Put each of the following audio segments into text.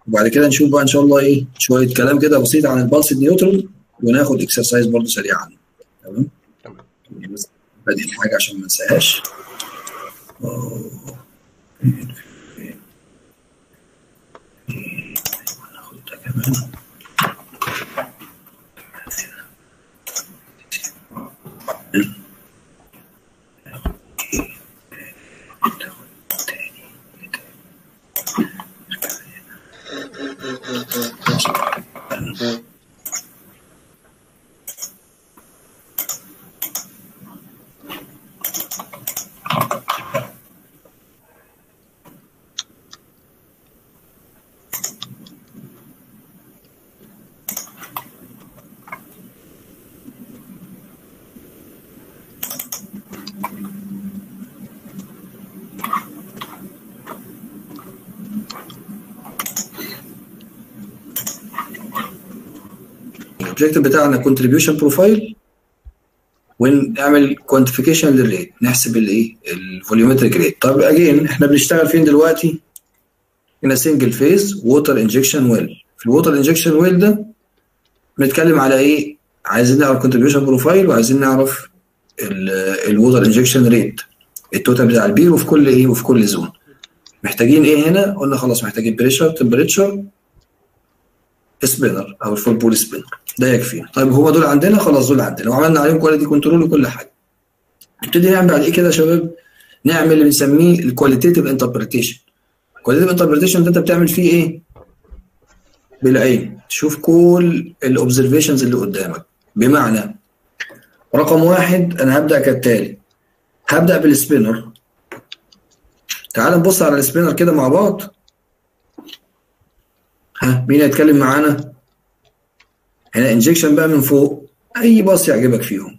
وبعد كده نشوف بقى ان شاء الله ايه شويه كلام كده بسيط عن البلس نيوترال وناخد اكسرسايز برضه سريعا تمام تمام بس بادئ حاجه عشان ما انساهاش ناخد ده كمان الاوبجيكتيف بتاعنا كونتريبيوشن بروفايل ونعمل كوانتيفيكيشن للريت نحسب الايه الفوليومتريك ريت طب اجين احنا بنشتغل فين دلوقتي هنا سنجل فيز ووتر انجكشن ويل في الووتر انجكشن ويل ده بنتكلم على ايه عايزين نعرف كونتريبيوشن بروفايل وعايزين نعرف الووتر انجكشن ريت التوتال بتاع البير وفي كل ايه وفي كل زون محتاجين ايه هنا قلنا خلاص محتاجين بريشر تمبريتشر سبينر او الفول بول سبينر ده يكفي طيب هو دول عندنا خلاص دول عندنا وعملنا عليهم كواليتي كنترول وكل حاجه نبتدي نعمل بعد ايه كده يا شباب نعمل اللي بنسميه الكواليتيف انتربريتيشن الكواليتيف انتربريتيشن ده انت بتعمل فيه ايه بالعين تشوف كل الاوبزرفيشنز اللي قدامك بمعنى رقم واحد انا هبدا كالتالي هبدا بالسبينر تعال نبص على السبينر كده مع بعض ها مين هيتكلم معانا هنا انجكشن بقى من فوق اي باص يعجبك فيهم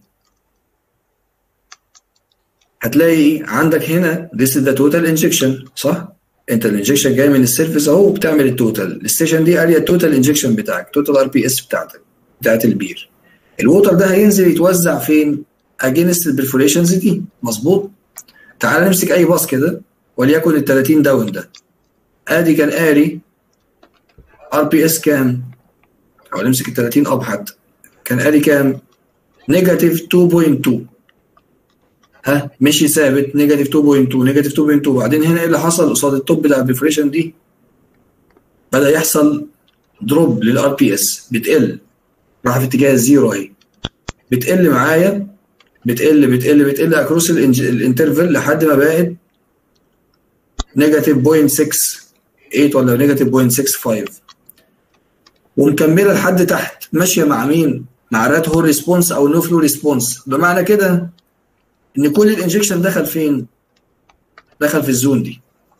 هتلاقي عندك هنا this is the total injection صح انت الانجكشن جاي من السيرفيس اهو وبتعمل التوتال الستيشن دي قال التوتال انجكشن بتاعك توتال ار بي اس بتاعتك بتاعت البير الووتر ده هينزل يتوزع فين اجينست البرفوريشنز دي مظبوط تعال نمسك اي باص كده وليكن ال 30 داون ده ادي كان قاري ار بي اس كام او نمسك ال 30 اب حتى كان قاري كام نيجاتيف 2.2 ها مشي ثابت نيجاتيف 2.2 نيجاتيف 2.2 وبعدين هنا ايه اللي حصل قصاد التوب بتاع البريفريشن دي بدا يحصل دروب للار بي اس بتقل راح في اتجاه الزيرو اهي بتقل معايا بتقل بتقل بتقل اكروس الانترفال لحد ما بقت نيجاتيف 0.68 ولا نيجاتيف 0.65 ومكمله لحد تحت ماشيه مع مين؟ مع رات هول ريسبونس او نو فلو ريسبونس بمعنى كده ان كل الانجكشن دخل فين؟ دخل في الزون دي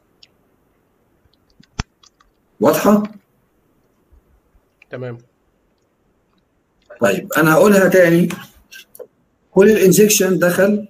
واضحه؟ تمام طيب انا هقولها تاني كل الانجكشن دخل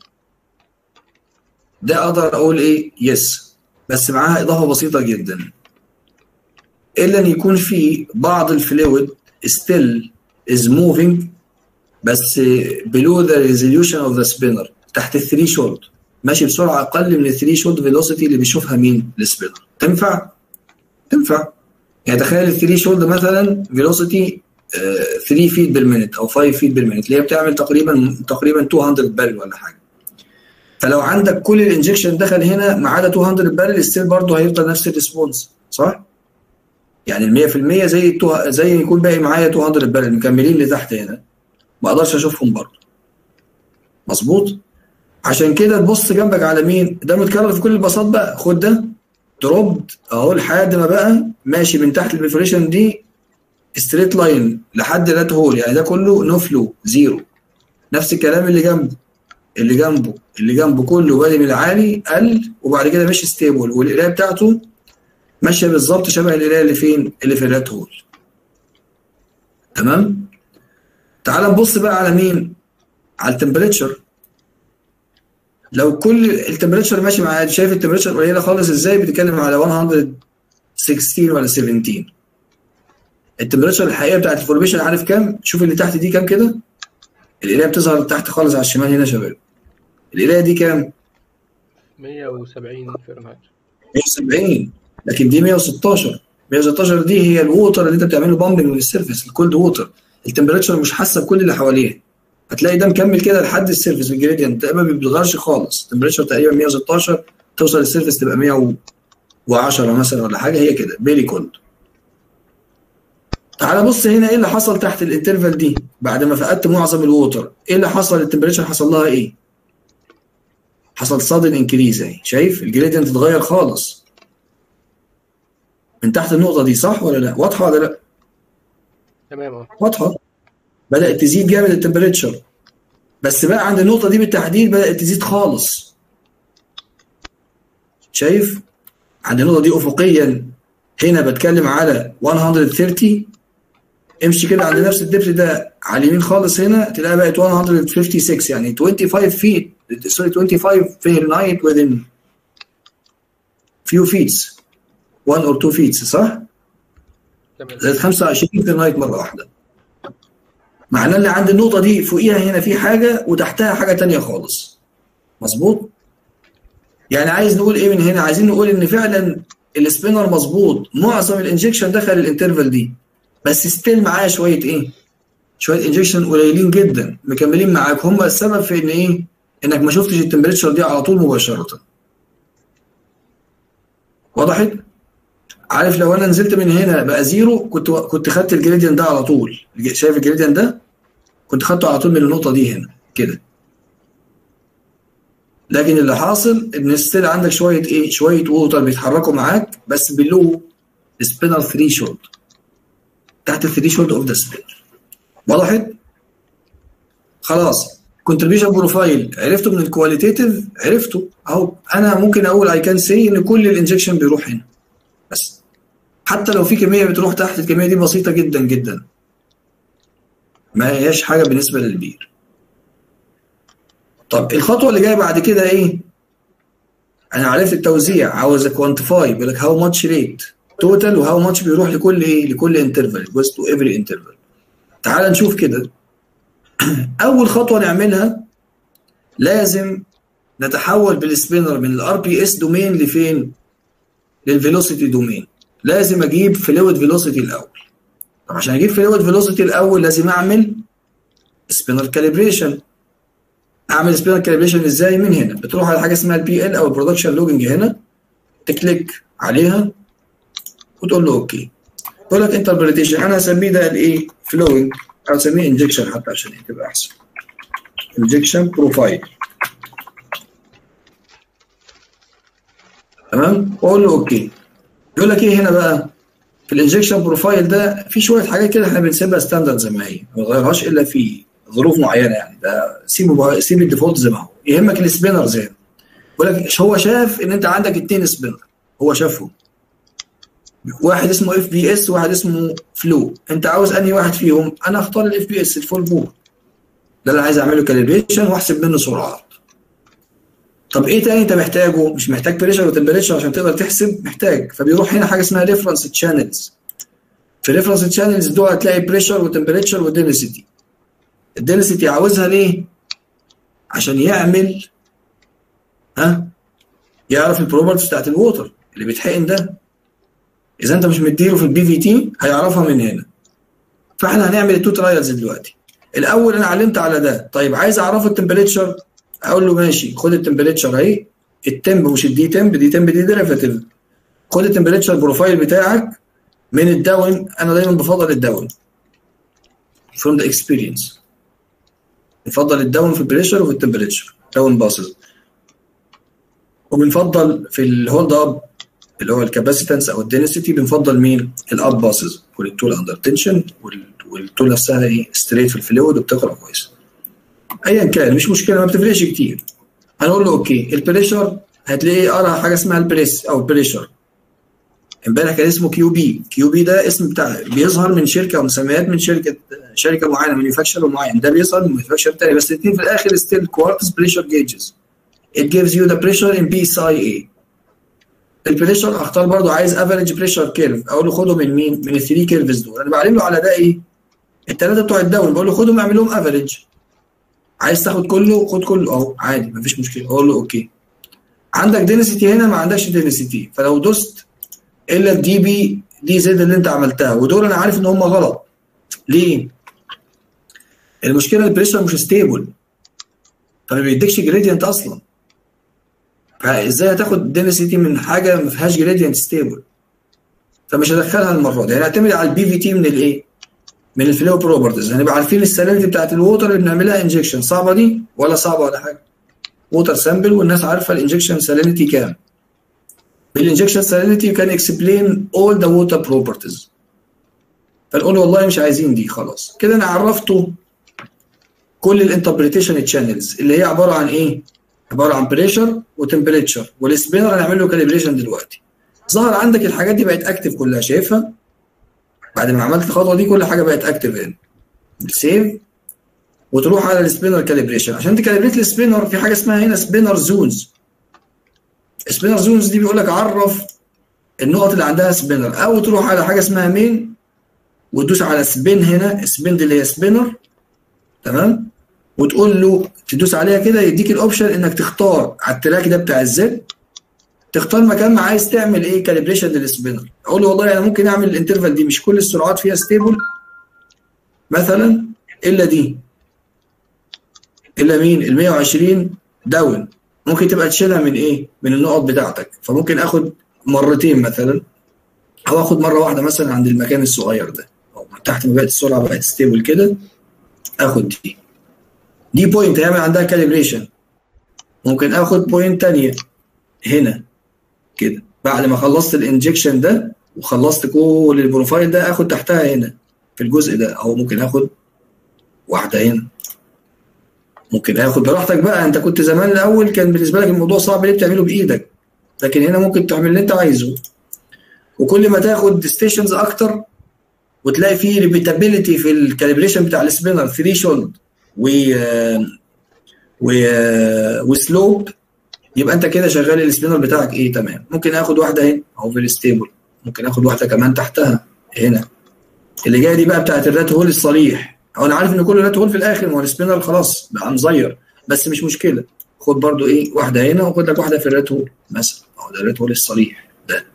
ده اقدر اقول ايه؟ يس بس معاها اضافه بسيطه جدا الا ان يكون في بعض الفلويد still is moving بس below the resolution of the spinner تحت الثري شولد ماشي بسرعه اقل من الثري شولد فيلوسيتي اللي بيشوفها مين؟ السبينر تنفع؟ تنفع يعني تخيل الثري شولد مثلا فيلوسيتي 3 فيت بالمينت او 5 فيت بالمينت اللي هي بتعمل تقريبا تقريبا 200 بارل ولا حاجه فلو عندك كل الانجكشن دخل هنا ما عدا 200 بارل ستيل برضه هيفضل نفس الريسبونس صح؟ يعني ال 100% زي التو... زي يكون باقي معايا 200 بارل مكملين لتحت هنا ما اقدرش اشوفهم برضه مظبوط؟ عشان كده تبص جنبك على مين؟ ده متكرر في كل الباصات بقى خد ده دروب اهو لحد ما بقى ماشي من تحت البريفريشن دي ستريت لاين لحد رات هول يعني ده كله نو فلو زيرو نفس الكلام اللي جنبه اللي جنبه اللي جنبه كله بادئ من العالي قل وبعد كده ماشي ستيبل والقرايه بتاعته ماشيه بالظبط شبه القرايه اللي فين؟ اللي في الرات هول تمام؟ تعال نبص بقى على مين؟ على التمبريتشر لو كل التمبريتشر ماشي معايا شايف التمبريتشر قليله خالص ازاي بتتكلم على 116 ولا 17 التمبريتشر الحقيقيه بتاعت الفورميشن عارف كام؟ شوف اللي تحت دي كام كده؟ القرايه بتظهر تحت خالص على الشمال هنا يا شباب. القرايه دي كام؟ 170 فahrenheit 170 لكن دي 116 116 دي هي الووتر اللي انت بتعمله بامبنج من السيرفيس الكولد ووتر التمبريتشر مش حاسه بكل اللي حواليه هتلاقي ده مكمل كده لحد السيرفيس الجريدينت ما بيتغيرش خالص التمبريتشر تقريبا 116 توصل للسيرفيس تبقى 110 مثلا ولا حاجه هي كده بيلي كولد تعالى بص هنا ايه اللي حصل تحت الانترفال دي بعد ما فقدت معظم الووتر ايه اللي حصل التمبريتشر حصل لها ايه حصل صادن انكريز اهي شايف الجريدينت اتغير خالص من تحت النقطه دي صح ولا لا واضحه ولا لا تمام اه واضحه بدات تزيد جامد التمبريتشر بس بقى عند النقطه دي بالتحديد بدات تزيد خالص شايف عند النقطه دي افقيا هنا بتكلم على 130 امشي كده عند نفس الدبس ده على اليمين خالص هنا تلاقيها بقت 156 يعني 25 feet sorry 25 Fahrenheit within few feet 1 or 2 feet صح؟ تمام زائد 25 فahrenheit مره واحده معناه اللي عند النقطه دي فوقيها هنا في حاجه وتحتها حاجه تانية خالص مظبوط؟ يعني عايز نقول ايه من هنا؟ عايزين نقول ان فعلا السبينر مظبوط معظم الانجكشن دخل الانترفال دي بس ستيل معاه شويه ايه؟ شويه انجكشن قليلين جدا مكملين معاك هم السبب في ان ايه؟ انك ما شفتش التمبريتشر دي على طول مباشره. وضحت؟ عارف لو انا نزلت من هنا بقى زيرو كنت كنت خدت الجريديان ده على طول شايف الجريديان ده؟ كنت خدته على طول من النقطه دي هنا كده. لكن اللي حاصل ان ستيل عندك شويه ايه؟ شويه ووتر بيتحركوا معاك بس بلو سبينر ثريشولد تحت الثريشولد اوف ذا سبينر وضحت؟ خلاص كونتريبيوشن بروفايل عرفته من الكواليتيتيف عرفته اهو انا ممكن اقول اي كان سي ان كل الانجكشن بيروح هنا بس حتى لو في كميه بتروح تحت الكميه دي بسيطه جدا جدا ما هياش حاجه بالنسبه للبير طب الخطوه اللي جايه بعد كده ايه؟ انا عرفت التوزيع عاوز اكوانتيفاي بيقول لك هاو ماتش ريت توتال وهاو ماتش بيروح لكل ايه؟ لكل انترفال جوز تو افري انترفال تعال نشوف كده اول خطوه نعملها لازم نتحول بالسبينر من الار بي اس دومين لفين؟ للفيلوسيتي دومين لازم اجيب فلويد فيلوسيتي الاول طب عشان اجيب فلويد فيلوسيتي الاول لازم اعمل سبينر كاليبريشن اعمل سبينر كاليبريشن ازاي من هنا بتروح على حاجه اسمها البي ال او البرودكشن لوجنج هنا تكليك عليها وتقول له اوكي يقول لك انتربريتيشن انا هسميه ده الايه فلوينج او اسميه انجكشن حتى عشان تبقى احسن انجكشن بروفايل تمام واقول له اوكي يقول لك ايه هنا بقى في الانجكشن بروفايل ده في شويه حاجات كده احنا بنسيبها ستاندرد زي ما هي ما نغيرهاش الا في ظروف معينه يعني ده سيبه سيب الديفولت زي ما هو يهمك السبينر زي بيقول لك هو شاف ان انت عندك اثنين سبينر هو شافهم واحد اسمه اف بي اس وواحد اسمه فلو انت عاوز انهي واحد فيهم انا اختار الاف بي اس الفول بور ده اللي عايز اعمله كاليبريشن واحسب منه سرعات طب ايه تاني انت محتاجه مش محتاج بريشر وتمبريتشر عشان تقدر تحسب محتاج فبيروح هنا حاجه اسمها ريفرنس تشانلز في ريفرنس تشانلز دول هتلاقي بريشر وتمبريتشر ودينسيتي الدنسيتي عاوزها ليه عشان يعمل ها يعرف البروبرتيز بتاعت الووتر اللي بيتحقن ده اذا انت مش مديله في البي في تي هيعرفها من هنا فاحنا هنعمل التو ترايلز دلوقتي الاول انا علمت على ده طيب عايز اعرفه التمبريتشر اقول له ماشي خد التمبريتشر اهي التمب مش الدي تمب دي تمب دي ديريفاتيف خد التمبريتشر بروفايل بتاعك من الداون انا دايما بفضل الداون from the experience بنفضل الداون في البريشر وفي التمبريتشر داون باسز وبنفضل في الهولد اب اللي هو الكاباسيتنس او الدنسيتي بنفضل مين؟ الاب باسز والتول اندر تنشن والتول نفسها ايه ستريت في الفلويد وبتقرا كويس ايا كان مش مشكله ما بتفرقش كتير هنقول له اوكي البريشر هتلاقي قرا حاجه اسمها البريس او البريشر امبارح كان اسمه كيو بي كيو بي ده اسم بتاع بيظهر من شركه ومسميات من شركه شركه معينه مانيفاكتشر معين ده بيظهر من مانيفاكتشر تاني بس الاثنين في الاخر ستيل كوارتز بريشر جيجز it gives you the pressure in PSI A البريشر اختار برضو عايز افريج بريشر كيرف اقول له خده من مين؟ من الثري كيرفز دول انا بعلم له على ده ايه؟ الثلاثه بتوع الداون بقول له خدهم اعمل لهم افريج عايز تاخد كله خد كله اهو عادي مفيش مشكله اقول له اوكي عندك دينسيتي هنا ما عندكش دينسيتي فلو دوست الا الدي بي دي زد اللي انت عملتها ودول انا عارف ان هم غلط ليه؟ المشكله البريشر مش ستيبل فما بيديكش جريدينت اصلا فازاي هتاخد دينسيتي من حاجه ما فيهاش جريدينت ستيبل فمش هدخلها المره دي هنعتمد على البي في تي من الايه؟ من الفلو بروبرتيز هنبقى عارفين السالينتي بتاعت الووتر اللي بنعملها انجكشن صعبه دي ولا صعبه ولا حاجه ووتر سامبل والناس عارفه الانجكشن سالينتي كام بالانجكشن سالينتي كان اكسبلين اول ذا ووتر بروبرتيز فنقول والله مش عايزين دي خلاص كده انا عرفته كل الانتربريتيشن تشانلز اللي هي عباره عن ايه؟ عباره عن بريشر وتمبريتشر والسبينر هنعمل له كاليبريشن دلوقتي ظهر عندك الحاجات دي بقت اكتف كلها شايفها بعد ما عملت الخطوه دي كل حاجه بقت اكتف هنا سيف وتروح على السبينر كاليبريشن عشان تكاليبريت السبينر في حاجه اسمها هنا سبينر زونز سبينر زونز دي بيقول لك عرف النقط اللي عندها سبينر او تروح على حاجه اسمها مين وتدوس على سبين هنا سبين دي اللي هي سبينر تمام وتقول له تدوس عليها كده يديك الاوبشن انك تختار على التراك ده بتاع الزد تختار مكان ما عايز تعمل ايه كاليبريشن للسبينر اقول له والله انا ممكن اعمل الانترفال دي مش كل السرعات فيها ستيبل مثلا الا دي الا مين ال 120 داون ممكن تبقى تشيلها من ايه من النقط بتاعتك فممكن اخد مرتين مثلا او اخد مره واحده مثلا عند المكان الصغير ده او من تحت ما بقت السرعه بقت ستيبل كده اخد دي دي بوينت هيعمل عندها كاليبريشن ممكن اخد بوينت تانية هنا كده بعد ما خلصت الانجكشن ده وخلصت كل البروفايل ده اخد تحتها هنا في الجزء ده او ممكن اخد واحده هنا ممكن اخد براحتك بقى انت كنت زمان الاول كان بالنسبه لك الموضوع صعب ليه بتعمله بايدك لكن هنا ممكن تعمل اللي انت عايزه وكل ما تاخد ستيشنز اكتر وتلاقي فيه ريبيتابيلتي في الكاليبريشن بتاع السبينر ثريشولد و و وسلوب يبقى انت كده شغال السبينر بتاعك ايه تمام ممكن اخد واحده هنا اهو في الستيبل ممكن اخد واحده كمان تحتها هنا اللي جايه دي بقى بتاعت الرات هول الصريح هو انا عارف ان كل رات هول في الاخر ما هو السبينر خلاص بقى مزير بس مش مشكله خد برضو ايه واحده هنا وخد لك واحده في الرات هول مثلا اهو ده الرات هول الصريح ده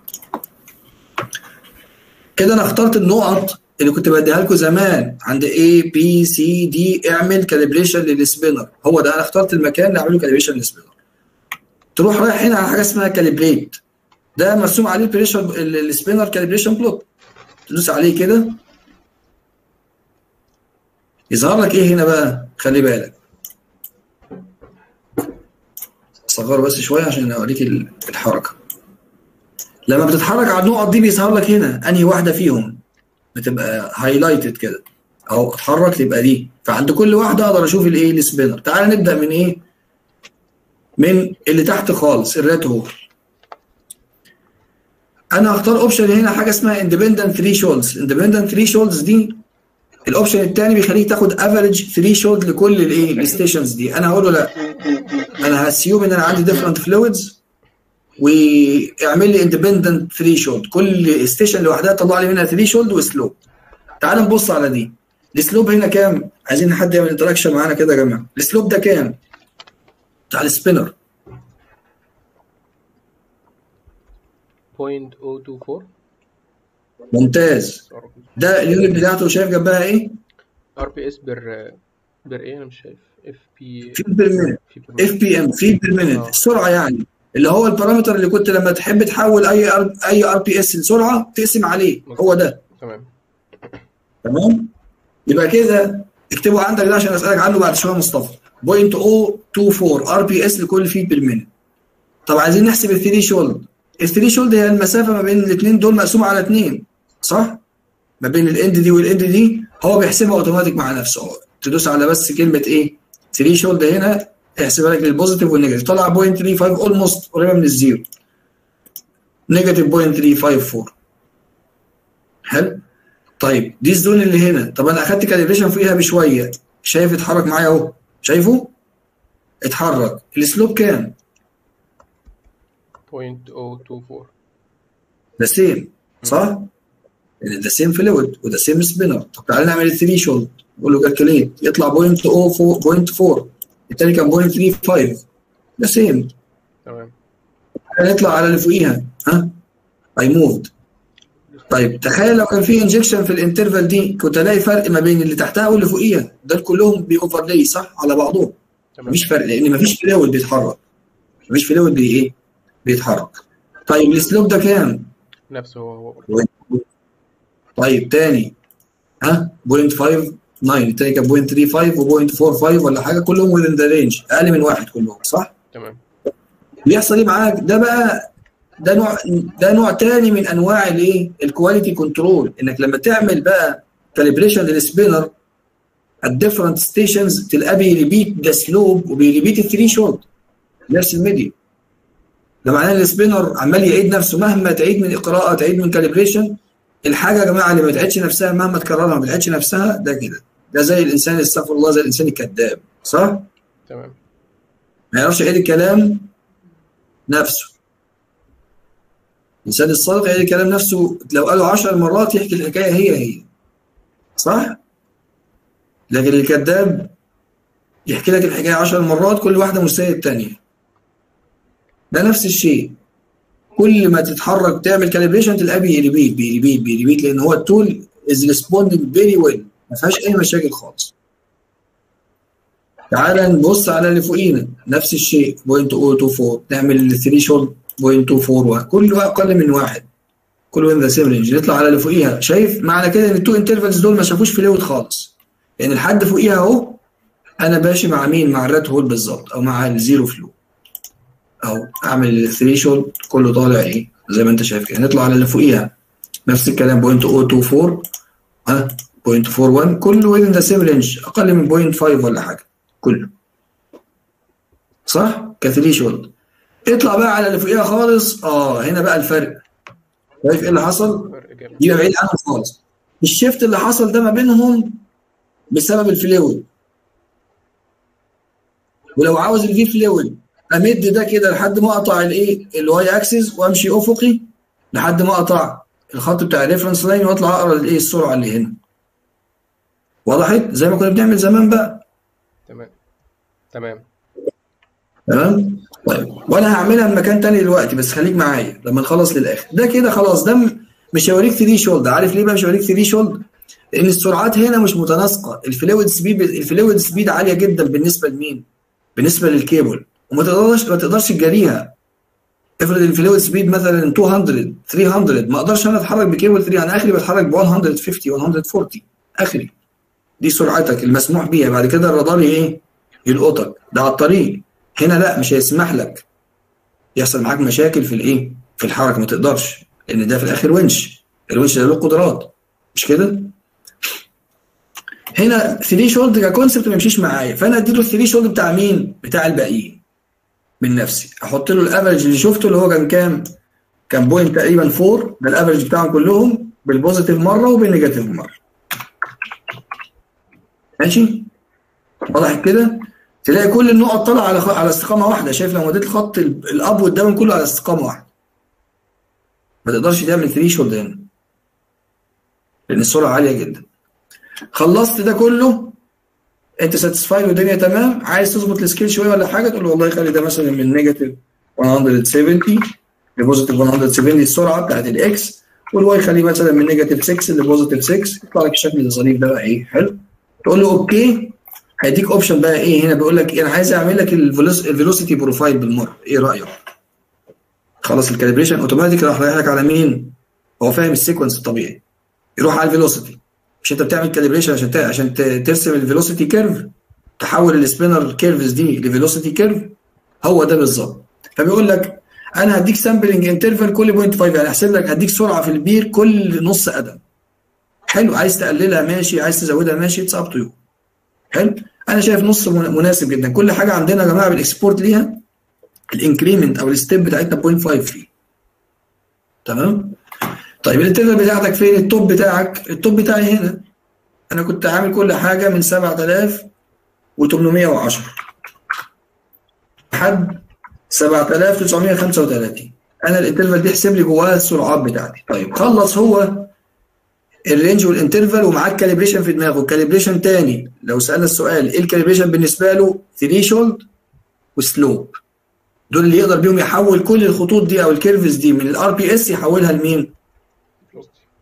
كده انا اخترت النقط اللي كنت بديها لكم زمان عند A B C D اعمل كاليبريشن للسبينر هو ده انا اخترت المكان اللي اعمل له كاليبريشن للسبينر تروح رايح هنا على حاجه اسمها كاليبريت ده مرسوم عليه البريشر السبينر كاليبريشن بلوت تدوس عليه كده يظهر لك ايه هنا بقى خلي بالك اصغره بس شويه عشان اوريك الحركه لما بتتحرك على النقط دي بيظهر لك هنا انهي واحده فيهم بتبقى هايلايتد كده اهو اتحرك تبقى دي فعند كل واحده اقدر اشوف الايه السبينر تعال نبدا من ايه من اللي تحت خالص الرات هول انا هختار اوبشن هنا حاجه اسمها اندبندنت ثريشولدز اندبندنت ثريشولدز دي الاوبشن الثاني بيخليك تاخد افريج ثريشولد لكل الايه الستيشنز دي انا هقول له لا انا هسيوم ان انا عندي ديفرنت فلويدز واعمل لي اندبندنت ثريشولد كل ستيشن لوحدها طلع لي منها ثريشولد وسلوب تعال نبص على دي السلوب هنا كام عايزين حد يعمل انتراكشن معانا كده يا جماعه السلوب ده كام بتاع السبينر 0.024 ممتاز ده اليونت بتاعته شايف جنبها ايه؟ ار بي اس بر بر ايه انا مش شايف اف بي في بير مينت في بر اف بي ام في بير مينت آه. السرعه يعني اللي هو البارامتر اللي كنت لما تحب تحول اي ار اي ار بي اس لسرعه تقسم عليه هو ده تمام تمام يبقى كده اكتبه عندك ده عشان اسالك عنه بعد شويه مصطفى 0.024 ار بي اس لكل فيت بير مينت طب عايزين نحسب الثري شولد الثري شولد هي المسافه ما بين الاثنين دول مقسومه على اثنين صح؟ ما بين الاند دي والاند دي هو بيحسبها اوتوماتيك مع نفسه هو تدوس على بس كلمه ايه؟ ثري شولد هنا يحسبها لك للبوزيتيف والنيجاتيف طلع 0.35 اولموست قريبه من الزيرو نيجاتيف 0.354 حلو طيب دي الزون اللي هنا طب انا اخدت كاليبريشن فيها بشويه شايف اتحرك معايا اهو شايفه اتحرك السلوب كام 0.024 ده سيم صح ده سيم فلويد وده سيم سبينر طب تعالى نعمل الثري شولد نقول له كالكوليت يطلع 0.04 التاني كان 0.35 ده سيم تمام نطلع على اللي فوقيها ها اي موفد طيب تخيل لو كان في انجكشن في الانترفال دي كنت الاقي فرق ما بين اللي تحتها واللي فوقيها دول كلهم بيوفرلاي صح على بعضهم تمام مفيش فرق لان مفيش فلويد بيتحرك مفيش فلويد بي ايه بيتحرك طيب السلوب ده كام نفسه هو طيب تاني ها 0.59 التاني كان 0.35 و0.45 ولا حاجه كلهم within the range اقل من واحد كلهم صح؟ تمام بيحصل ايه معاك؟ ده بقى ده نوع ده نوع تاني من انواع الايه؟ الكواليتي كنترول انك لما تعمل بقى كاليبريشن للسبينر at different stations تلاقيه بيريبيت ذا سلوب وبيريبيت الثري شوت نفس الميديا ده معناه ان السبينر عمال يعيد نفسه مهما تعيد من قراءه تعيد من كاليبريشن الحاجه يا جماعه اللي ما تعيدش نفسها مهما تكررها ما تعيدش نفسها ده كده ده زي الانسان استغفر الله زي الانسان الكذاب صح؟ تمام ما يعرفش يعيد الكلام نفسه الانسان الصادق يعيد الكلام نفسه لو قاله 10 مرات يحكي الحكايه هي هي صح؟ لكن الكذاب يحكي لك الحكايه 10 مرات كل واحده مش زي الثانيه ده نفس الشيء كل ما تتحرك تعمل كاليبريشن تلاقيه بيريبيت بيريبيت بيريبيت لان هو التول از ريسبوندنج فيري ويل ما فيهاش اي مشاكل خالص تعال نبص على اللي فوقينا نفس الشيء 0.024 نعمل الثريشولد 0.241 كله اقل من واحد كله ان ذا سيم رينج نطلع على اللي فوقيها شايف معنى كده ان التو انترفالز دول ما شافوش فلويد خالص لان الحد فوقيها اهو انا ماشي مع مين مع الرات هول بالظبط او مع الزيرو فلو او اعمل الثريشولد كله طالع ايه زي ما انت شايف كده نطلع على اللي فوقيها نفس الكلام 0.024 ها 0.41 كله within the same range اقل من 0.5 ولا حاجه كله صح كثريشولد اطلع بقى على اللي فوقيها خالص اه هنا بقى الفرق شايف ايه اللي حصل فرق جامد دي بعيد عنهم خالص الشيفت اللي حصل ده ما بينهم بسبب الفلويد ولو عاوز الفي فلويد امد ده كده لحد ما اقطع الايه الواي اكسس وامشي افقي لحد ما اقطع الخط بتاع الريفرنس لاين واطلع اقرا الايه السرعه اللي هنا وضحت زي ما كنا بنعمل زمان بقى تمام تمام تمام طيب وانا هعملها في مكان تاني دلوقتي بس خليك معايا لما نخلص للاخر ده كده خلاص ده م- مش هوريك 3 شولد عارف ليه بقى مش هوريك 3 شولد لان السرعات هنا مش متناسقه الفلويد سبيد الفلويد سبيد عاليه جدا بالنسبه لمين بالنسبه للكيبل وما تقدرش ما تقدرش تجاريها افرض الفلويد سبيد مثلا 200 300 ما اقدرش انا اتحرك بكيبل 3 انا اخري بتحرك ب 150 140 اخري دي سرعتك المسموح بيها بعد كده الرادار ايه يلقطك ده على الطريق هنا لا مش هيسمح لك يحصل معاك مشاكل في الايه في الحركه ما تقدرش لان ده في الاخر ونش الونش ده له قدرات مش كده هنا 3 شولد ككونسبت ما يمشيش معايا فانا اديله 3 شولد بتاع مين بتاع الباقيين من نفسي احط له الافرج اللي شفته اللي هو كان كام كان بوينت تقريبا 4 ده الافرج بتاعهم كلهم بالبوزيتيف مره وبالنيجاتيف مره ماشي واضح كده تلاقي كل النقط طالعه على خ... على استقامه واحده شايف لو مديت الخط ال- الاب والداون كله على استقامه واحده ما تقدرش تعمل 3 شولد هنا لان السرعه عاليه جدا خلصت ده كله انت ساتسفايد والدنيا تمام عايز تظبط السكيل شويه ولا حاجه تقول له والله خلي ده مثلا من نيجاتيف 170 لبوزيتيف 170 السرعه بتاعت الاكس والواي خليه مثلا من نيجاتيف 6 لبوزيتيف 6 يطلع لك الشكل الظريف ده بقى ايه حلو تقول له اوكي هيديك اوبشن بقى ايه هنا بيقول لك انا عايز اعمل لك الفيلوسيتي بروفايل بالمره ايه رايك خلص الكاليبريشن اوتوماتيك راح رايح لك على مين هو فاهم السيكونس الطبيعي يروح على الفيلوسيتي مش انت بتعمل كاليبريشن عشان ت- عشان ت- ترسم الفيلوسيتي كيرف تحول السبينر كيرفز دي لفيلوسيتي كيرف هو ده بالظبط فبيقول لك انا هديك سامبلنج انترفال كل بوينت 5 يعني احسب لك هديك سرعه في البير كل نص قدم حلو عايز تقللها ماشي عايز تزودها ماشي اتس اب تو يو حلو انا شايف نص من- مناسب جدا كل حاجه عندنا يا جماعه بالاكسبورت ليها الانكريمنت او الستيب بتاعتنا 0.5 فيه تمام طيب الانترفال بتاعتك فين التوب بتاعك التوب بتاعي هنا انا كنت عامل كل حاجه من 7810 لحد 7935 انا الانترفال دي احسب لي جواها السرعات بتاعتي طيب خلص هو الرينج والانترفال ومعاك كاليبريشن في دماغه كاليبريشن تاني لو سالنا السؤال ايه الكاليبريشن بالنسبه له ثريشولد وسلوب دول اللي يقدر بيهم يحول كل الخطوط دي او الكيرفز دي من الار بي اس يحولها لمين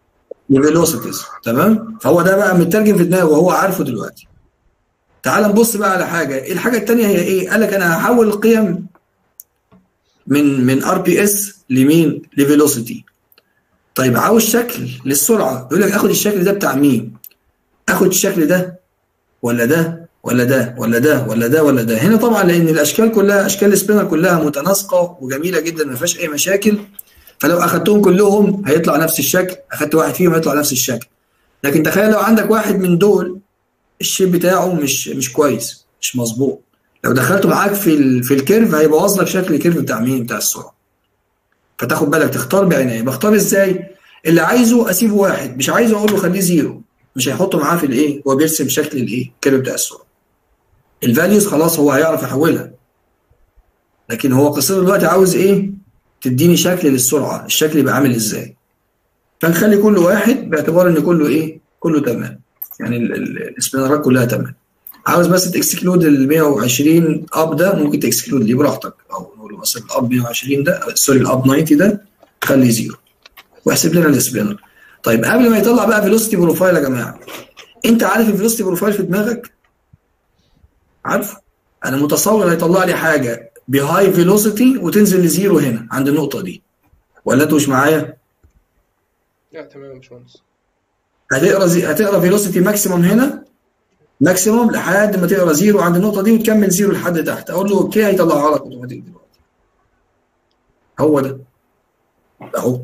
لفيلوسيتيز تمام فهو ده بقى مترجم في دماغه وهو عارفه دلوقتي تعال نبص بقى على حاجه ايه الحاجه الثانيه هي ايه قال لك انا هحول القيم من من ار بي اس لمين لفيلوسيتي طيب عاوز شكل للسرعه يقول لك اخد الشكل ده بتاع مين اخد الشكل ده ولا ده ولا ده ولا ده ولا ده ولا ده هنا طبعا لان الاشكال كلها اشكال السبينر كلها متناسقه وجميله جدا ما فيهاش اي مشاكل فلو اخدتهم كلهم هيطلع نفس الشكل اخدت واحد فيهم هيطلع نفس الشكل لكن تخيل لو عندك واحد من دول الشيب بتاعه مش مش كويس مش مظبوط لو دخلته معاك في ال... في الكيرف هيبوظ لك شكل الكيرف بتاع مين بتاع السرعه فتاخد بالك تختار بعنايه بختار ازاي اللي عايزه اسيبه واحد مش عايزه اقول له خليه زيرو مش هيحطه معاه في الايه هو بيرسم شكل الايه الكيرف بتاع السرعه الفاليوز خلاص هو هيعرف يحولها لكن هو قصته دلوقتي عاوز ايه تديني شكل للسرعه الشكل يبقى عامل ازاي فنخلي كل واحد باعتبار ان كله ايه كله تمام يعني السبينرات كلها تمام عاوز بس تكسكلود ال 120 اب ده ممكن تكسكلود ليه براحتك او نقول مثلا الاب 120 ده سوري الاب 90 ده خليه زيرو واحسب لنا السبينر طيب قبل ما يطلع بقى فيلوسيتي بروفايل يا جماعه انت عارف الفيلوسيتي بروفايل في دماغك عارفه انا متصور هيطلع لي حاجه بهاي فيلوسيتي وتنزل لزيرو هنا عند النقطه دي ولا انتوا مش معايا لا تمام يا باشمهندس هتقرا زي... هتقرا فيلوسيتي ماكسيموم هنا ماكسيموم لحد ما تقرا زيرو عند النقطه دي وتكمل زيرو لحد تحت اقول له اوكي هيطلعها لك اوتوماتيك دلوقتي هو ده اهو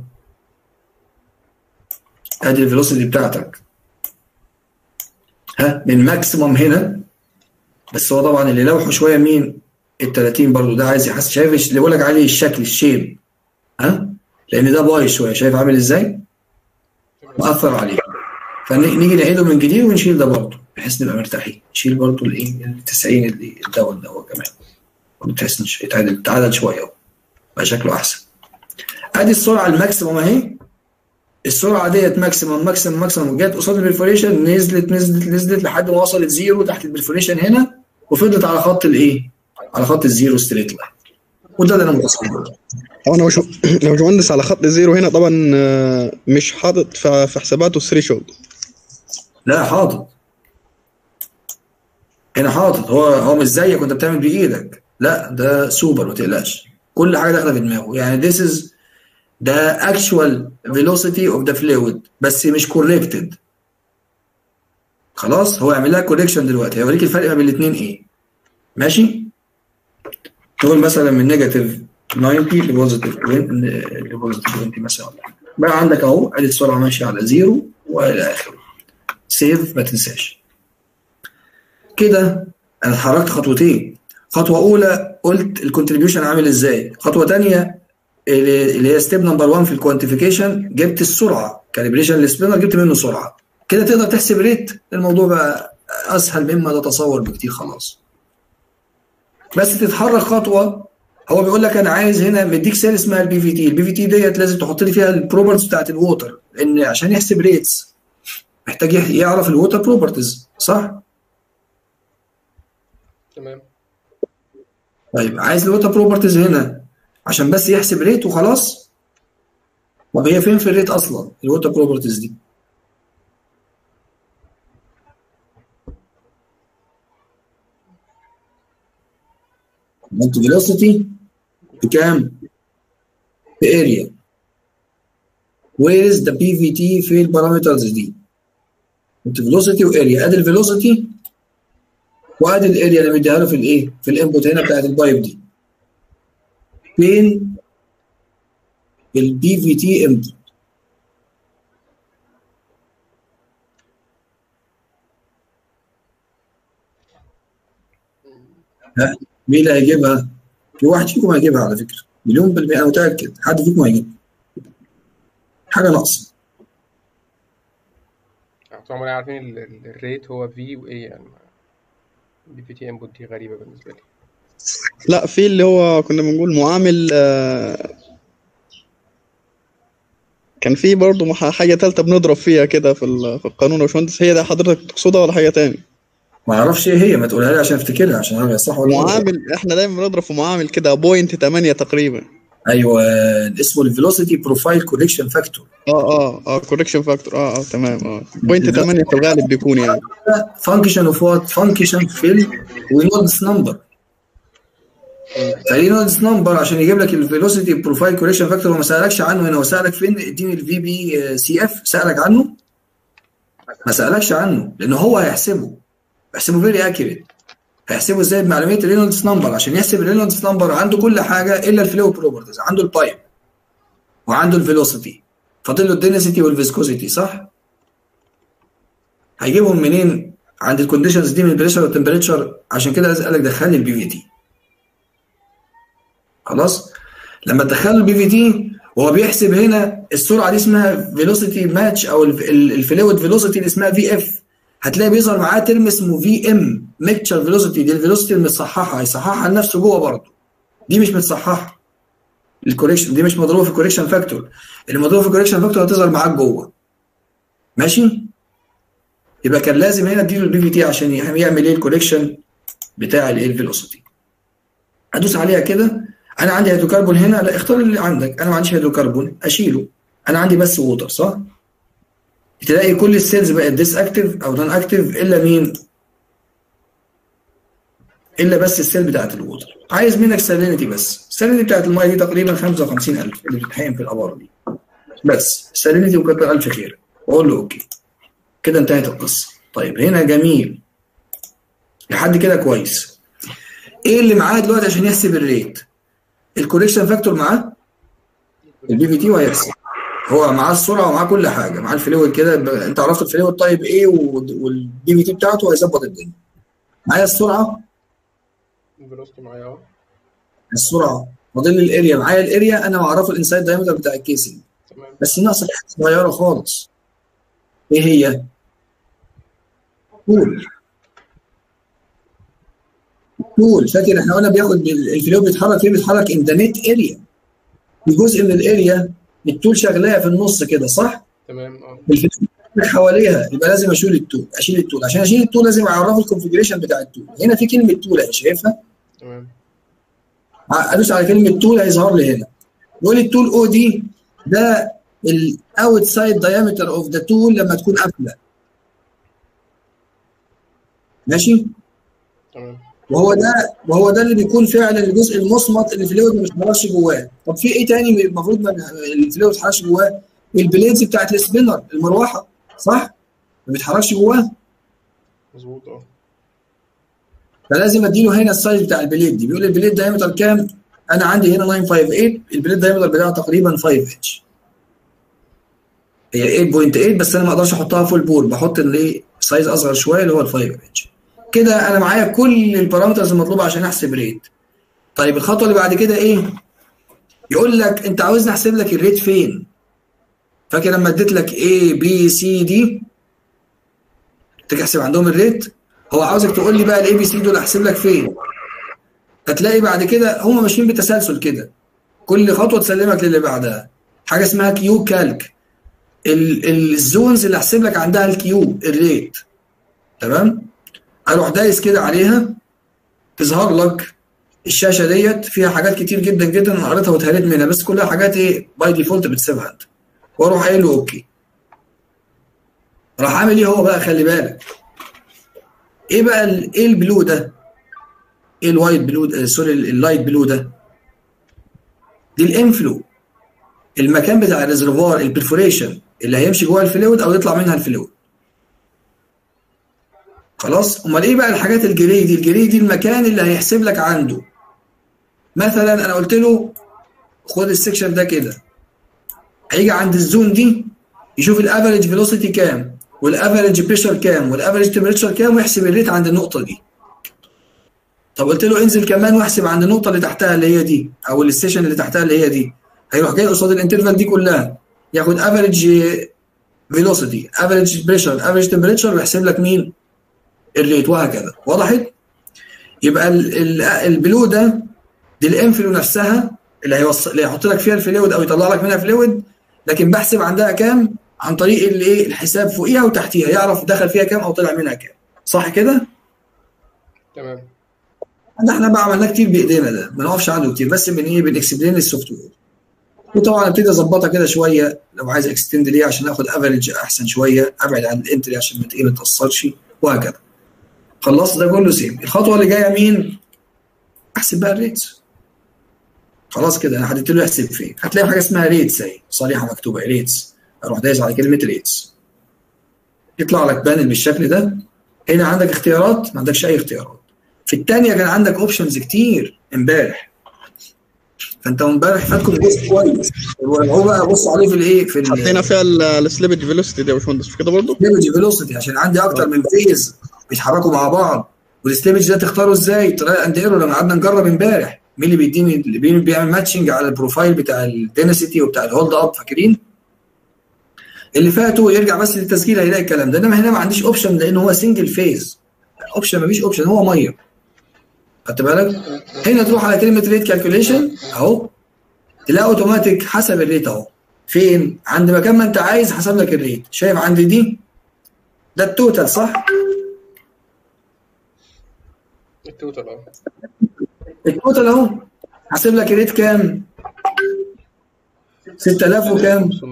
ادي الفيلوسيتي بتاعتك ها من ماكسيموم هنا بس هو طبعا اللي لوحه شويه مين ال 30 برضه ده عايز يحس شايف اللي بقول لك عليه الشكل الشيب ها لان ده بايظ شويه شايف عامل ازاي مأثر عليه فنيجي نعيده من جديد ونشيل ده برضه بحيث نبقى مرتاحين نشيل برضه الايه ال 90 اللي الدون ده هو كمان بتحس يتعدل تعدل شويه اهو بقى شكله احسن ادي السرعه الماكسيموم اهي السرعه ديت ماكسيموم ماكسيموم ماكسيموم جت قصاد البرفوريشن نزلت نزلت نزلت لحد ما وصلت زيرو تحت البرفوريشن هنا وفضلت على خط الايه؟ على خط الزيرو ستريت لاين وده اللي انا متصور هو انا مش لو باشمهندس على خط الزيرو هنا طبعا آه، مش حاطط في في حساباته الثريشولد لا حاطط هنا حاطط هو هو مش زيك وانت بتعمل بايدك لا ده سوبر ما تقلقش كل حاجه داخله في دماغه يعني this is the actual velocity of the fluid بس مش corrected خلاص هو يعمل لها كوريكشن دلوقتي هيوريك الفرق ما بين الاثنين ايه ماشي نقول مثلا من نيجاتيف 90 لبوزيتيف 20 لبوزيتيف 20 مثلا بقى عندك اهو ادي السرعه ماشيه على زيرو والى اخره سيف ما تنساش كده انا اتحركت خطوتين خطوه اولى قلت الكونتريبيوشن عامل ازاي خطوه ثانيه اللي هي ستيب نمبر 1 في الكوانتيفيكيشن جبت السرعه كاليبريشن للسبينر جبت منه سرعه كده تقدر تحسب ريت الموضوع بقى اسهل مما تتصور بكتير خلاص بس تتحرك خطوه هو بيقول لك انا عايز هنا مديك سيل اسمها البي في تي البي في تي ديت لازم تحط لي فيها البروبرتيز بتاعت الووتر لان عشان يحسب ريتس محتاج يعرف الووتر بروبرتيز صح تمام طيب عايز الووتر بروبرتيز هنا عشان بس يحسب ريت وخلاص طب هي فين في الريت اصلا الووتر بروبرتيز دي عملت فيلوسيتي بكام؟ في اريا وير از ذا بي في تي في البارامترز دي قلت فيلوسيتي واريا ادي الفيلوسيتي وادي الاريا اللي مديها له في الايه؟ في الانبوت هنا بتاعت البايب دي فين البي في تي انبوت ها مين اللي هيجيبها؟ في واحد فيكم هيجيبها على فكره مليون بالمية انا متاكد حد فيكم هيجيبها حاجه ناقصه طبعا عارفين ال- ال- الريت هو في وايه يعني بي في تي انبوت دي غريبه بالنسبه لي لا في اللي هو كنا بنقول معامل آه، كان في برضه مح- حاجة تالتة بنضرب فيها كده في ال- في القانون يا باشمهندس هي ده حضرتك تقصدها ولا حاجة تاني؟ ما اعرفش ايه هي ما تقولها لي عشان افتكرها عشان اعرف صح ولا غلط. معامل احنا دايما بنضرب في معامل كده بوينت 8 تقريبا ايوه اسمه الفيلوسيتي بروفايل كوريكشن فاكتور اه اه اه كوركشن فاكتور اه اه تمام اه بوينت 8 في الغالب بيكون يعني فانكشن اوف وات فانكشن فيل ونودز نمبر فليه نودز نمبر عشان يجيب لك الفيلوسيتي بروفايل كوريكشن فاكتور هو ما سالكش عنه هنا هو سالك فين اديني الفي بي سي اف سالك عنه ما سالكش عنه لان هو هيحسبه هيحسبه فيري اكيوريت هيحسبه ازاي بمعلوميه الرينولدز نمبر عشان يحسب الرينولدز نمبر عنده كل حاجه الا الفلو بروبرتيز عنده البايب وعنده الفيلوسيتي فاضل له الدينسيتي والفيسكوزيتي صح؟ هيجيبهم منين؟ عند الكونديشنز دي من البريشر والتمبريتشر عشان كده لازم قال لك دخل لي البي في تي خلاص؟ لما تدخل البي في تي وهو بيحسب هنا السرعه دي اسمها فيلوسيتي ماتش او الفلويد فيلوسيتي اللي اسمها في اف هتلاقي بيظهر معاه ترم اسمه في ام ميكتشر فيلوسيتي دي الفيلوسيتي المتصححه هيصححها لنفسه جوه برضه دي مش متصححه الكوريكشن دي مش مضروبه في الكوريكشن فاكتور اللي مضروبه في الكوريكشن فاكتور هتظهر معاك جوه ماشي يبقى كان لازم هنا اديله البي في تي عشان يعمل ايه الكوريكشن بتاع الايه الفيلوسيتي ادوس عليها كده انا عندي هيدروكربون هنا لا اختار اللي عندك انا ما عنديش هيدروكربون اشيله انا عندي بس ووتر صح تلاقي كل السيلز بقت ديس اكتف او نون اكتف الا مين الا بس السيل بتاعت الووتر عايز منك سالينيتي بس السالينيتي بتاعت الميه دي تقريبا 55000 اللي بتتحقن في الابار دي بس سالينيتي وكتر الف خير واقول له اوكي كده انتهت القصه طيب هنا جميل لحد كده كويس ايه اللي معاه دلوقتي عشان يحسب الريت الكوريكشن فاكتور معاه البي في تي وهيحسب هو معاه السرعه ومعاه كل حاجه معاه الفلويد كده ب- انت عرفت الفلويد طيب ايه والبي في تي بتاعته هيظبط الدنيا معايا السرعه الفيلوسيتي معايا اهو السرعه فاضل لي الاريا معايا الاريا انا معرفه الانسايد دايمتر بتاع الكيسنج تمام بس ناقصه حته صغيره خالص ايه هي؟ طول طول فاكر احنا قلنا بياخد الفلو بيتحرك فيه بيتحرك ان ذا نت اريا في جزء من الاريا الطول شغلاه في النص كده صح؟ تمام اه الفلو حواليها يبقى لازم اشيل الطول اشيل الطول عشان اشيل الطول لازم اعرفه الكونفجريشن بتاع الطول هنا في كلمه طول اهي شايفها؟ تمام ادوس على كلمه طول هيظهر لي هنا يقول لي الطول او دي ده الاوت سايد دايمتر اوف ذا طول لما تكون قافله ماشي تمام وهو ده وهو ده اللي بيكون فعلا الجزء المصمت اللي في الفلويد ما بيتحركش جواه طب في ايه تاني المفروض ما الفلويد ما بيتحركش جواه البليدز بتاعت السبينر المروحه صح ما بيتحركش جواه مظبوط اه فلازم اديله هنا السايز بتاع البليد دي بيقول لي البليد دايمتر كام انا عندي هنا 958 البليد دايمتر بتاعها تقريبا 5 اتش هي 8.8 بس انا ما اقدرش احطها فول بور بحط الايه سايز اصغر شويه اللي هو ال 5 اتش كده انا معايا كل البارامترز المطلوبه عشان احسب ريت طيب الخطوه اللي بعد كده ايه يقول لك انت عاوزني احسب لك الريت فين فاكر لما اديت لك A B C D تحسب عندهم الريت هو عاوزك تقول لي بقى الاي بي سي دول احسب لك فين هتلاقي بعد كده هم ماشيين بتسلسل كده كل خطوه تسلمك للي بعدها حاجه اسمها كيو كالك ال- ال- الزونز اللي احسب لك عندها الكيو الريت تمام اروح دايس كده عليها تظهر لك الشاشه ديت فيها حاجات كتير جدا جدا انا قريتها واتهريت منها بس كلها حاجات ايه باي ديفولت بتسيبها انت واروح قايل له اوكي راح عامل ايه هو بقى خلي بالك ايه بقى ال- ايه البلو ده ايه الوايت بلو ده- سوري اللايت بلو ده دي الانفلو المكان بتاع الريزرفوار البرفوريشن اللي هيمشي جوه الفلويد او يطلع منها الفلويد خلاص امال ايه بقى الحاجات الجري دي الجري دي المكان اللي هيحسب لك عنده مثلا انا قلت له خد السكشن ده كده هيجي عند الزون دي يشوف الافريج فيلوسيتي كام والافريج بريشر كام والافريج تمبريتشر كام ويحسب الريت عند النقطه دي طب قلت له انزل كمان واحسب عند النقطه اللي تحتها اللي هي دي او الستيشن اللي تحتها اللي هي دي هيروح جاي قصاد الانترفال دي كلها ياخد افريج فيلوسيتي افريج بريشر افريج تمبريتشر ويحسب لك مين الريت وهكذا وضحت يبقى ال- ال- البلو ده دي الانفلو نفسها اللي هيوصل اللي هيحط لك فيها الفلويد او يطلع لك منها فلويد لكن بحسب عندها كام عن طريق الايه الحساب فوقيها وتحتيها يعرف دخل فيها كام او طلع منها كام صح كده تمام ده احنا بقى عملناه كتير بايدينا ده ما نقفش عنده كتير بس من ايه بنكسبلين السوفت وير وطبعا ابتدي اظبطها كده شويه لو عايز اكستند ليه عشان اخد افريج احسن شويه ابعد عن الانتري عشان ما ايه ما تاثرش وهكذا خلصت ده كله سيم الخطوه اللي جايه مين؟ احسب بقى الريتس خلاص كده انا حددت له يحسب فين هتلاقي حاجه اسمها ريتس اهي صريحه مكتوبه ريتس اروح دايس على كلمه ريتس يطلع لك بانل بالشكل ده هنا عندك اختيارات ما عندكش اي اختيارات في الثانيه كان عندك اوبشنز كتير امبارح فانت امبارح فاتكم جزء كويس هو بقى بص عليه في الايه في حطينا فيها السليبج فيلوسيتي دي يا باشمهندس مش كده برضه؟ السليبج فيلوسيتي عشان عندي اكتر من فيز بيتحركوا مع بعض والسليبج ده تختاره ازاي؟ تراي اند ايرور لما قعدنا نجرب امبارح مين اللي بيديني اللي بيعمل ماتشنج على البروفايل بتاع الدينسيتي وبتاع الهولد اب فاكرين؟ اللي فاتوا يرجع بس للتسجيل هيلاقي الكلام ده انما هنا ما عنديش اوبشن لان هو سنجل فيز اوبشن ما فيش اوبشن هو ميه خدت بالك؟ هنا تروح على كلمه ريت كالكوليشن اهو تلاقي اوتوماتيك حسب الريت اهو فين؟ عند مكان ما انت عايز حسب لك الريت شايف عند دي؟ ده التوتال صح؟ التوتال اه التوتال اهو حاسب لك الريت كام؟ 6000 وكام؟ 575.6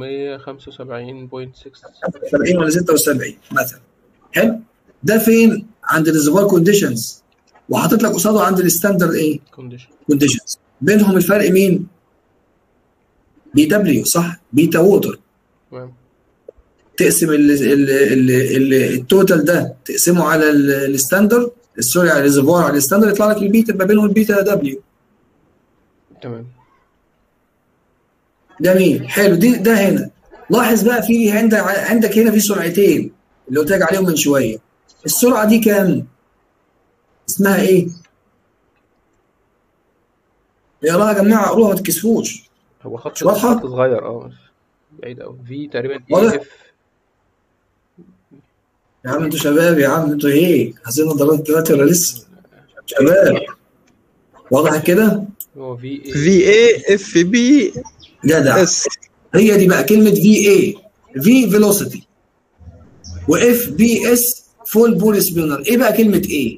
70 ولا 76 مثلا حلو؟ ده فين؟ عند الريزرفوار كونديشنز وحاطط لك قصاده عند الستاندرد ايه؟ كونديشن كونديشنز بينهم الفرق مين؟ بي دبليو صح؟ بيتا ووتر تمام تقسم ال ال ال ال التوتال ده تقسمه على ال- الستاندرد سوري على الريزرفوار على الستاندرد يطلع لك البيتا ما بينهم البيتا دبليو تمام جميل حلو دي ده هنا لاحظ بقى في عندك عندك هنا في سرعتين اللي قلت لك عليهم من شويه السرعه دي كام؟ اسمها ايه؟ اقراها يا جماعه اقروها ما تكسفوش هو خط مش واضحة؟ خط صغير اه بعيد قوي في تقريبا اي واضح؟ اف يا عم انتوا شباب يا عم انتوا ايه؟ عايزين نضربات دلوقتي ولا لسه؟ شباب واضح كده؟ هو في اي في اي اف بي جدع اس هي دي بقى كلمه في اي في فيلوسيتي واف بي اس فول بول سبينر ايه بقى كلمه ايه؟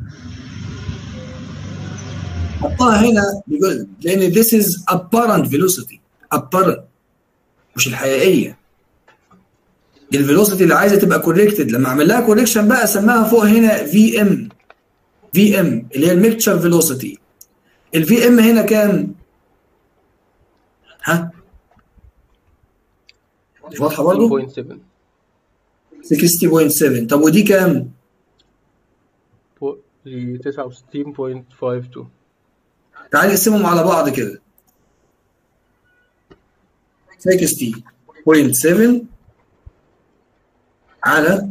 حطها هنا بيقول لان this is apparent velocity apparent مش الحقيقيه دي الفيلوسيتي اللي عايزه تبقى كوريكتد لما اعمل لها كوريكشن بقى اسميها فوق هنا في ام في ام اللي هي الميكتشر فيلوسيتي الفي ام هنا كام؟ ها؟ مش واضحه برضه؟ 2.7 60.7 طب ودي كام؟ بو- دي 69.52 تعال نقسمهم على بعض كده 60.7 على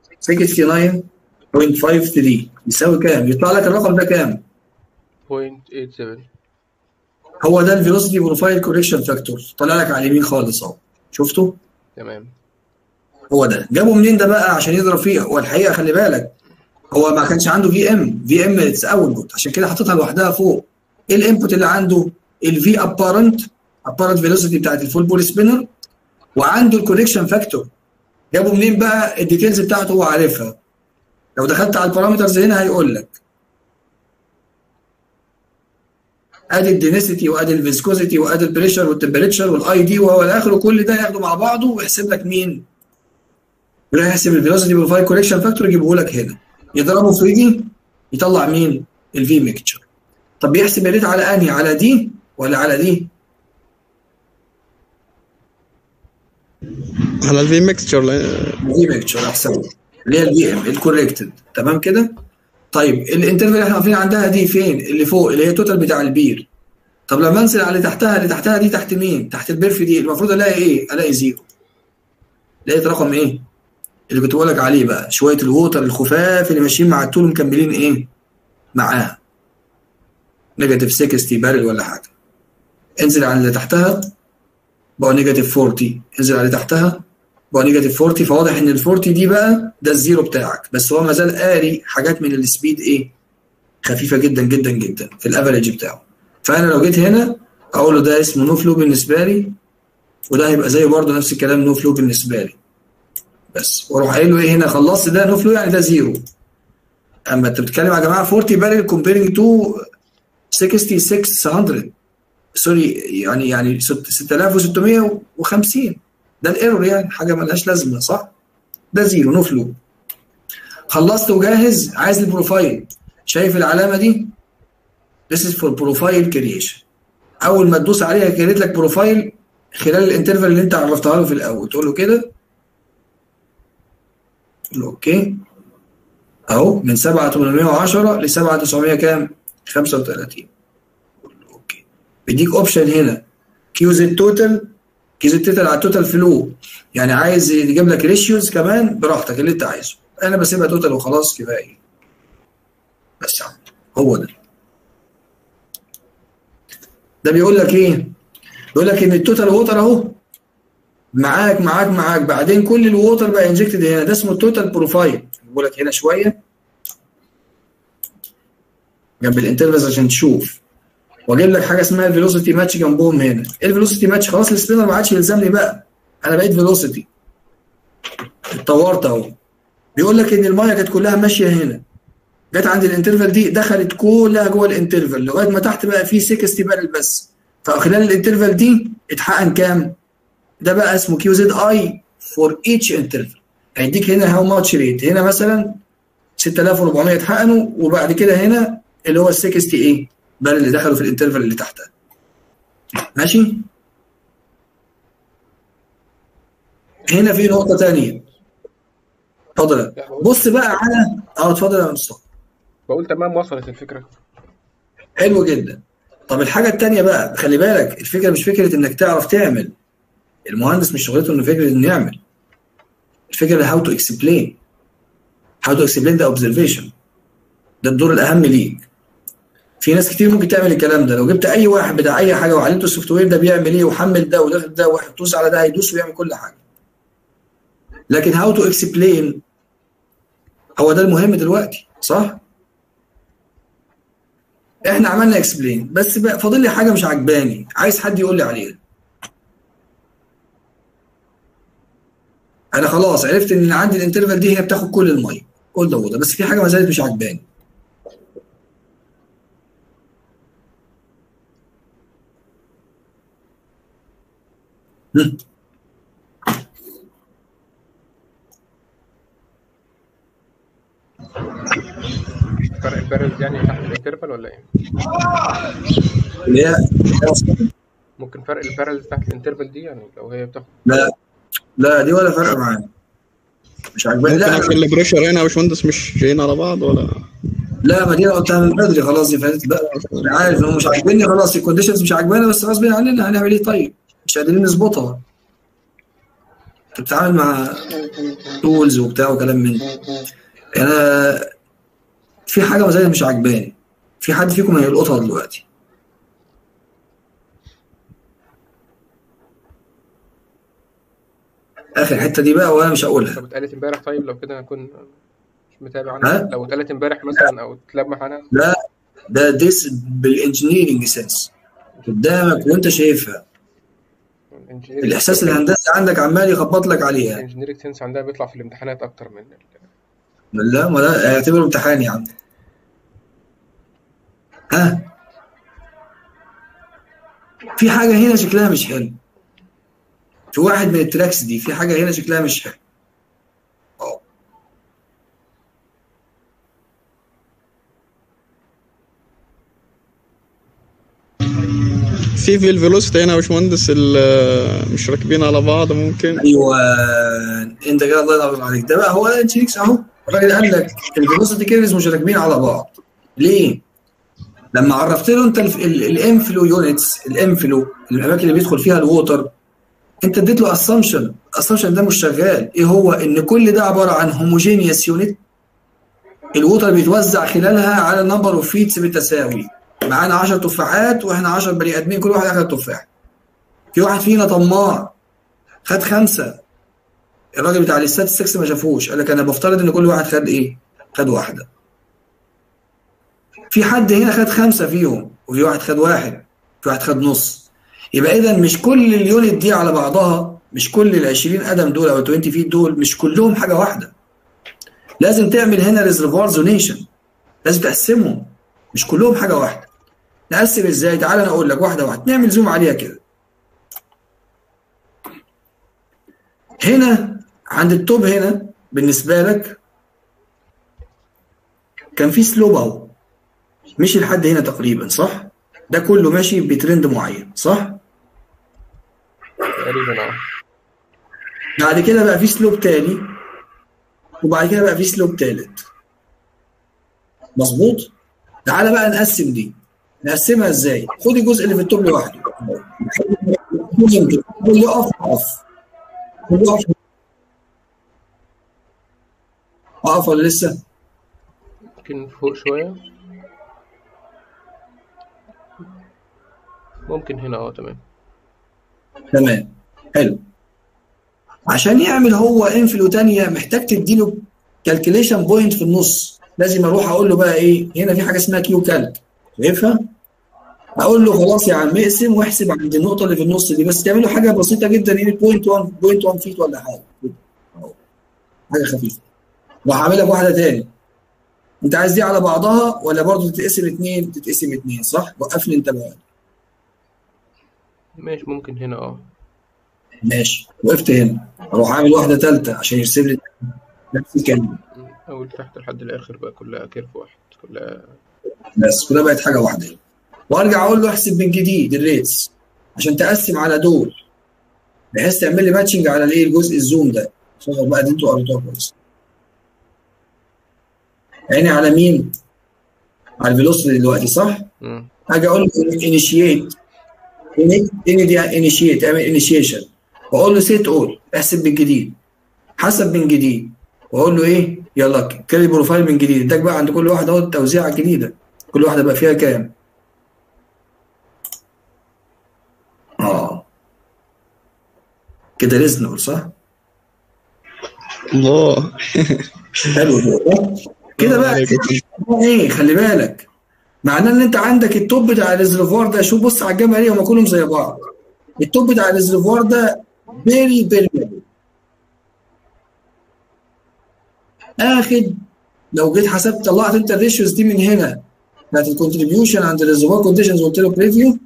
69.53 يساوي كام؟ يطلع لك الرقم ده كام؟ 0.87 هو ده الفيلوسيتي بروفايل كوريكشن فاكتور طالع لك على اليمين خالص اهو شفته؟ تمام هو ده جابه منين ده بقى عشان يضرب فيه هو الحقيقه خلي بالك هو ما كانش عنده في ام في ام اتس اوتبوت عشان كده حاططها لوحدها فوق ايه الانبوت اللي عنده الفي ابارنت ابارنت فيلوسيتي بتاعت الفول بول سبينر وعنده الكوريكشن فاكتور جابه منين بقى الديتيلز بتاعته هو عارفها لو دخلت على البارامترز هنا هيقول لك ادي الدينيسيتي وادي الفيسكوزيتي وادي البريشر والتمبريتشر والاي دي وهو الاخر وكل ده ياخده مع بعضه ويحسب لك مين؟ يروح يحسب الفيلوسيتي بروفايل كوريكشن فاكتور يجيبه لك هنا يضربه في دي يطلع مين؟ الفي ميكتشر طب بيحسب الريت على انهي؟ على دي ولا على دي؟ على الفي ميكستشر الفي ميكتشر احسن اللي هي الفي ام الكوريكتد تمام كده؟ طيب الانترفال اللي احنا واقفين عندها دي فين؟ اللي فوق اللي هي توتال بتاع البير طب لما انزل على اللي تحتها اللي تحتها دي تحت مين؟ تحت البيرف دي المفروض الاقي ايه؟ الاقي زيرو لقيت رقم ايه؟ اللي كنت بقول لك عليه بقى شويه الووتر الخفاف اللي ماشيين مع الطول مكملين ايه؟ معاها نيجاتيف 60 بارل ولا حاجه انزل على اللي تحتها بقى نيجاتيف 40 انزل على اللي تحتها بقى نيجاتيف 40 فواضح ان ال 40 دي بقى ده الزيرو بتاعك بس هو ما زال قاري حاجات من السبيد ايه؟ خفيفه جدا جدا جدا في الافريج بتاعه فانا لو جيت هنا اقول له ده اسمه نو فلو بالنسبه لي وده هيبقى زيه برضه نفس الكلام نو فلو بالنسبه لي بس واروح قايل له ايه هنا خلصت ده نو فلو يعني ده زيرو اما انت بتتكلم يا جماعه 40 بارل كومبيرنج تو 6600 سوري يعني يعني 6650 ده الايرور يعني حاجه ملهاش لازمه صح؟ ده زيرو نو فلو خلصت وجاهز عايز البروفايل شايف العلامه دي؟ This is for profile creation اول ما تدوس عليها كريت لك بروفايل خلال الانترفال اللي انت عرفتها له في الاول تقول له كده تقول له اوكي اهو من 7810 ل 7900 كام 35 قول له اوكي بيديك اوبشن هنا كيو زد توتال كيو زد توتال على التوتال فلو يعني عايز يجيب لك ريشيوز كمان براحتك اللي انت عايزه انا بسيبها توتال وخلاص كفايه بس يا عم هو ده ده بيقول لك ايه بيقول لك ان التوتال ووتر اهو معاك معاك معاك بعدين كل الووتر بقى انجكتد هنا ده اسمه التوتال بروفايل بقول لك هنا شويه جنب الانترفلز عشان تشوف واجيب لك حاجه اسمها الفيلوسيتي ماتش جنبهم هنا ايه الفيلوسيتي ماتش خلاص السبينر ما عادش يلزمني بقى انا بقيت فيلوسيتي اتطورت اهو بيقول لك ان المايه كانت كلها ماشيه هنا جت عند الانترفال دي دخلت كلها جوه الانترفال لغايه ما تحت بقى في 60 بارل بس فخلال الانترفال دي اتحقن كام؟ ده بقى اسمه كيو زد اي فور ايتش انترفال هيديك هنا هاو ماتش ريت هنا مثلا 6400 اتحقنوا وبعد كده هنا اللي هو ال 60 ايه؟ بارل اللي دخلوا في الانترفال اللي تحتها ماشي؟ هنا في نقطة تانية اتفضل بص بقى على اه اتفضل يا مصطفى بقول تمام وصلت الفكره حلو جدا طب الحاجه الثانيه بقى خلي بالك الفكره مش فكره انك تعرف تعمل المهندس مش شغلته انه فكره انه يعمل الفكره هاو تو اكسبلين هاو تو اكسبلين ذا اوبزرفيشن ده الدور الاهم ليك في ناس كتير ممكن تعمل الكلام ده لو جبت اي واحد بتاع اي حاجه وعلمته السوفت وير ده بيعمل ايه وحمل ده ودخل ده وهتدوس على ده هيدوس ويعمل كل حاجه لكن هاو تو اكسبلين هو ده المهم دلوقتي صح؟ احنا عملنا اكسبلين بس بقى فاضل لي حاجه مش عجباني عايز حد يقول لي عليها انا خلاص عرفت ان عندي الانترفال دي هي بتاخد كل الميه كل ده وده بس في حاجه ما زالت مش عجباني هم. فرق البارلز يعني تحت الانترفال ولا ايه؟ اللي هي ممكن فرق البارلز تحت الانترفال دي يعني لو هي بتاخد لا لا دي ولا فرق معايا مش عجباني ممكن لا عشان البريشر هنا يا باشمهندس مش جايين على بعض ولا لا ما دي انا قلتها من بدري خلاص دي فاتت بقى أنا عارف انه مش عاجبني خلاص الكونديشنز مش عاجبانا بس غصب عننا هنعمل ايه طيب مش قادرين نظبطها انت بتتعامل مع تولز وبتاع وكلام من ده. انا في حاجه ما زالت مش عاجباني في حد فيكم هيلقطها دلوقتي اخر حته دي بقى وانا مش هقولها طب اتقالت امبارح طيب لو كده هكون مش متابع ها؟ عنها لو اتقالت امبارح مثلا او اتلمح عنها لا ده ديس بالانجينيرنج سنس قدامك وانت شايفها الاحساس الهندسي عندك عمال يخبط لك عليها الانجينيرنج سنس عندها بيطلع في الامتحانات اكتر من ال- لا ما ده اعتبره امتحان يا عم ها في حاجه هنا شكلها مش حلو في واحد من التراكس دي في حاجه هنا شكلها مش حلو اه في في الفيلوسيتي هنا يا باشمهندس ال- مش راكبين على بعض ممكن ايوه انت كده الله ينور عليك ده بقى هو الانشيكس اهو الراجل قال لك الفيلوسيتي كيرفز مش راكبين على بعض ليه؟ لما عرفت له انت الانفلو يونتس الانفلو الاماكن اللي بيدخل فيها الووتر انت اديت له اسامبشن الاسامبشن ده مش شغال ايه هو ان كل ده عباره عن هوموجينيوس يونت الووتر بيتوزع خلالها على نمبر اوف فيتس بالتساوي معانا 10 تفاحات واحنا 10 بني ادمين كل واحد اخد تفاح في واحد فينا طماع خد خمسه الراجل بتاع الاستاتستكس ما شافوش قال لك انا بفترض ان كل واحد خد ايه؟ خد واحده في حد هنا خد خمسه فيهم وفي واحد خد واحد في واحد خد نص يبقى اذا مش كل اليونت دي على بعضها مش كل ال 20 قدم دول او 20 فيت دول مش كلهم حاجه واحده لازم تعمل هنا ريزرفوار زونيشن لازم تقسمهم مش كلهم حاجه واحده نقسم ازاي تعالى انا اقول لك واحده واحده نعمل زوم عليها كده هنا عند التوب هنا بالنسبه لك كان في سلوب اهو مشي لحد هنا تقريبا صح ده كله ماشي بترند معين صح تقريبا اه بعد كده بقى في سلوب تاني وبعد كده بقى في سلوب تالت مظبوط تعالى بقى نقسم دي نقسمها ازاي خد الجزء اللي في التوب لوحده يقف اقف يقف اقف ولا لسه ممكن فوق شوية ممكن هنا اه تمام تمام حلو عشان يعمل هو انفلو تانية محتاج تديله كالكوليشن بوينت في النص لازم اروح اقول له بقى ايه هنا في حاجه اسمها كيو كالك شايفها اقول له خلاص يا عم اقسم واحسب عند النقطه اللي في النص دي بس تعمل له حاجه بسيطه جدا ايه بوينت 1 بوينت 1 فيت ولا حاجه أهو. حاجه خفيفه راح اعمل لك واحده تاني انت عايز دي على بعضها ولا برضه تتقسم اتنين تتقسم اتنين صح وقفني انت بقى ماشي ممكن هنا اه ماشي وقفت هنا اروح اعمل واحده ثالثه عشان يرسم لي نفس الكلمه أول تحت لحد الآخر بقى كلها كيرف واحد كلها بس كده بقت حاجه واحده وارجع اقول له احسب من جديد الريتس عشان تقسم على دول بحيث تعمل لي ماتشنج على الايه الجزء الزوم ده شغل بقى دي انتوا قريتوها كويس عيني على مين؟ على الفيلوسيتي دلوقتي صح؟ مم. اجي اقول له انيشيت ان دي انيشيت اعمل انيشيشن واقول له سيت اول احسب من جديد حسب من جديد واقول له ايه يلا كري بروفايل من جديد اداك بقى عند كل واحده اهو التوزيعه الجديده كل واحده بقى فيها كام اه كده ريزنبل صح الله حلو ده. كده بقى ايه خلي بالك معناه ان انت عندك التوب بتاع الريزرفوار ده شوف بص على الجبهه دي هم كلهم زي بعض التوب بتاع الريزرفوار ده فيري بيرميبل اخد لو جيت حسبت طلعت انت الريشيوز دي من هنا بتاعت الكونتريبيوشن عند الريزرفوار كونديشنز قلت له بريفيو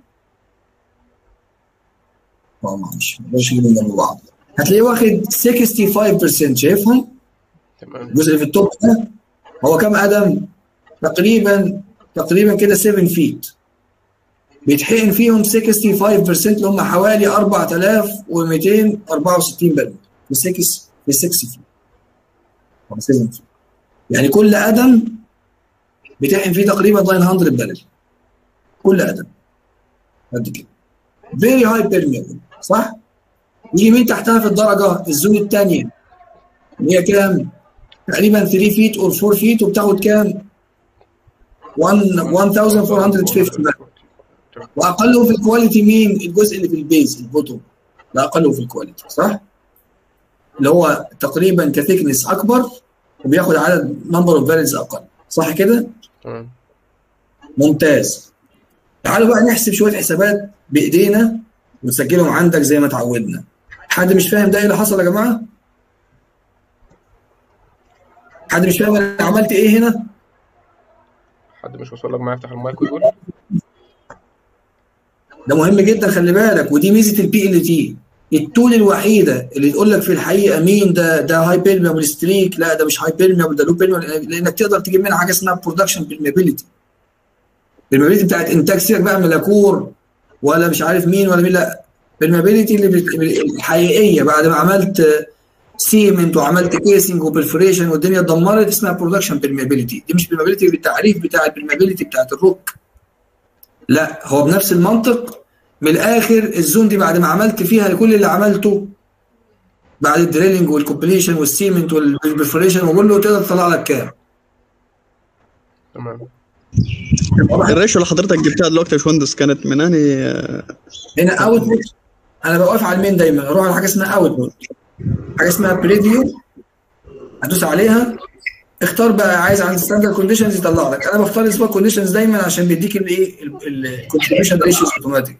اه معلش ما اقدرش اجيبهم جنب بعض هتلاقيه واخد 65% شايفها تمام الجزء اللي في التوب ده هو كام قدم؟ تقريبا تقريبا كده 7 فيت بيتحقن فيهم 65% اللي هم حوالي 4264 بلد في 6 في 6 فيت أو 7 فيت يعني كل قدم بتحقن فيه تقريبا 900 بلد كل قدم قد كده فيري هاي بيرميبل صح؟ يجي مين تحتها في الدرجه الزون الثانيه اللي هي كام؟ تقريبا 3 فيت اور 4 فيت وبتاخد كام؟ 1 1450 بقى. واقله في الكواليتي مين؟ الجزء اللي في البيز البوتوم ده اقله في الكواليتي صح؟ اللي هو تقريبا كثيكنس اكبر وبياخد عدد نمبر اوف فاليدز اقل صح كده؟ تمام ممتاز تعالوا بقى نحسب شويه حسابات بايدينا ونسجلهم عندك زي ما اتعودنا حد مش فاهم ده ايه اللي حصل يا جماعه؟ حد مش فاهم انا عملت ايه هنا؟ حد مش وصل لك معايا يفتح المايك ويقول ده مهم جدا خلي بالك ودي ميزه البي ال تي التول الوحيده اللي تقول لك في الحقيقه مين ده ده هاي بيرميبل ستريك لا ده مش هاي بيرميبل ده لو بيرميبل لانك تقدر تجيب منها حاجه اسمها برودكشن بيرميبيليتي البيرميبيليتي بتاعت انتاج سيبك بقى من لاكور ولا مش عارف مين ولا مين لا البيرميبيليتي اللي بت- الحقيقيه بعد ما عملت سيمنت وعملت كيسنج وبرفوريشن والدنيا اتدمرت اسمها برودكشن بيرميبيليتي دي مش بيرميبيليتي بالتعريف بتاع البيرميبيليتي بتاعت الروك لا هو بنفس المنطق من الاخر الزون دي بعد ما عملت فيها كل اللي عملته بعد الدريلنج والكومبليشن والسيمنت والبرفوريشن وكله تقدر تطلع لك كام تمام الريشيو اللي حضرتك جبتها دلوقتي يا باشمهندس كانت من انهي هنا اوتبوت انا بوقف على المين دايما اروح على حاجه اسمها اوتبوت حاجه اسمها بريفيو هدوس عليها اختار بقى عايز عند ستاندرد كونديشنز يطلع لك انا بختار اسمها كونديشنز دايما عشان بيديك الايه الكونتريبيوشن ريشيوز اوتوماتيك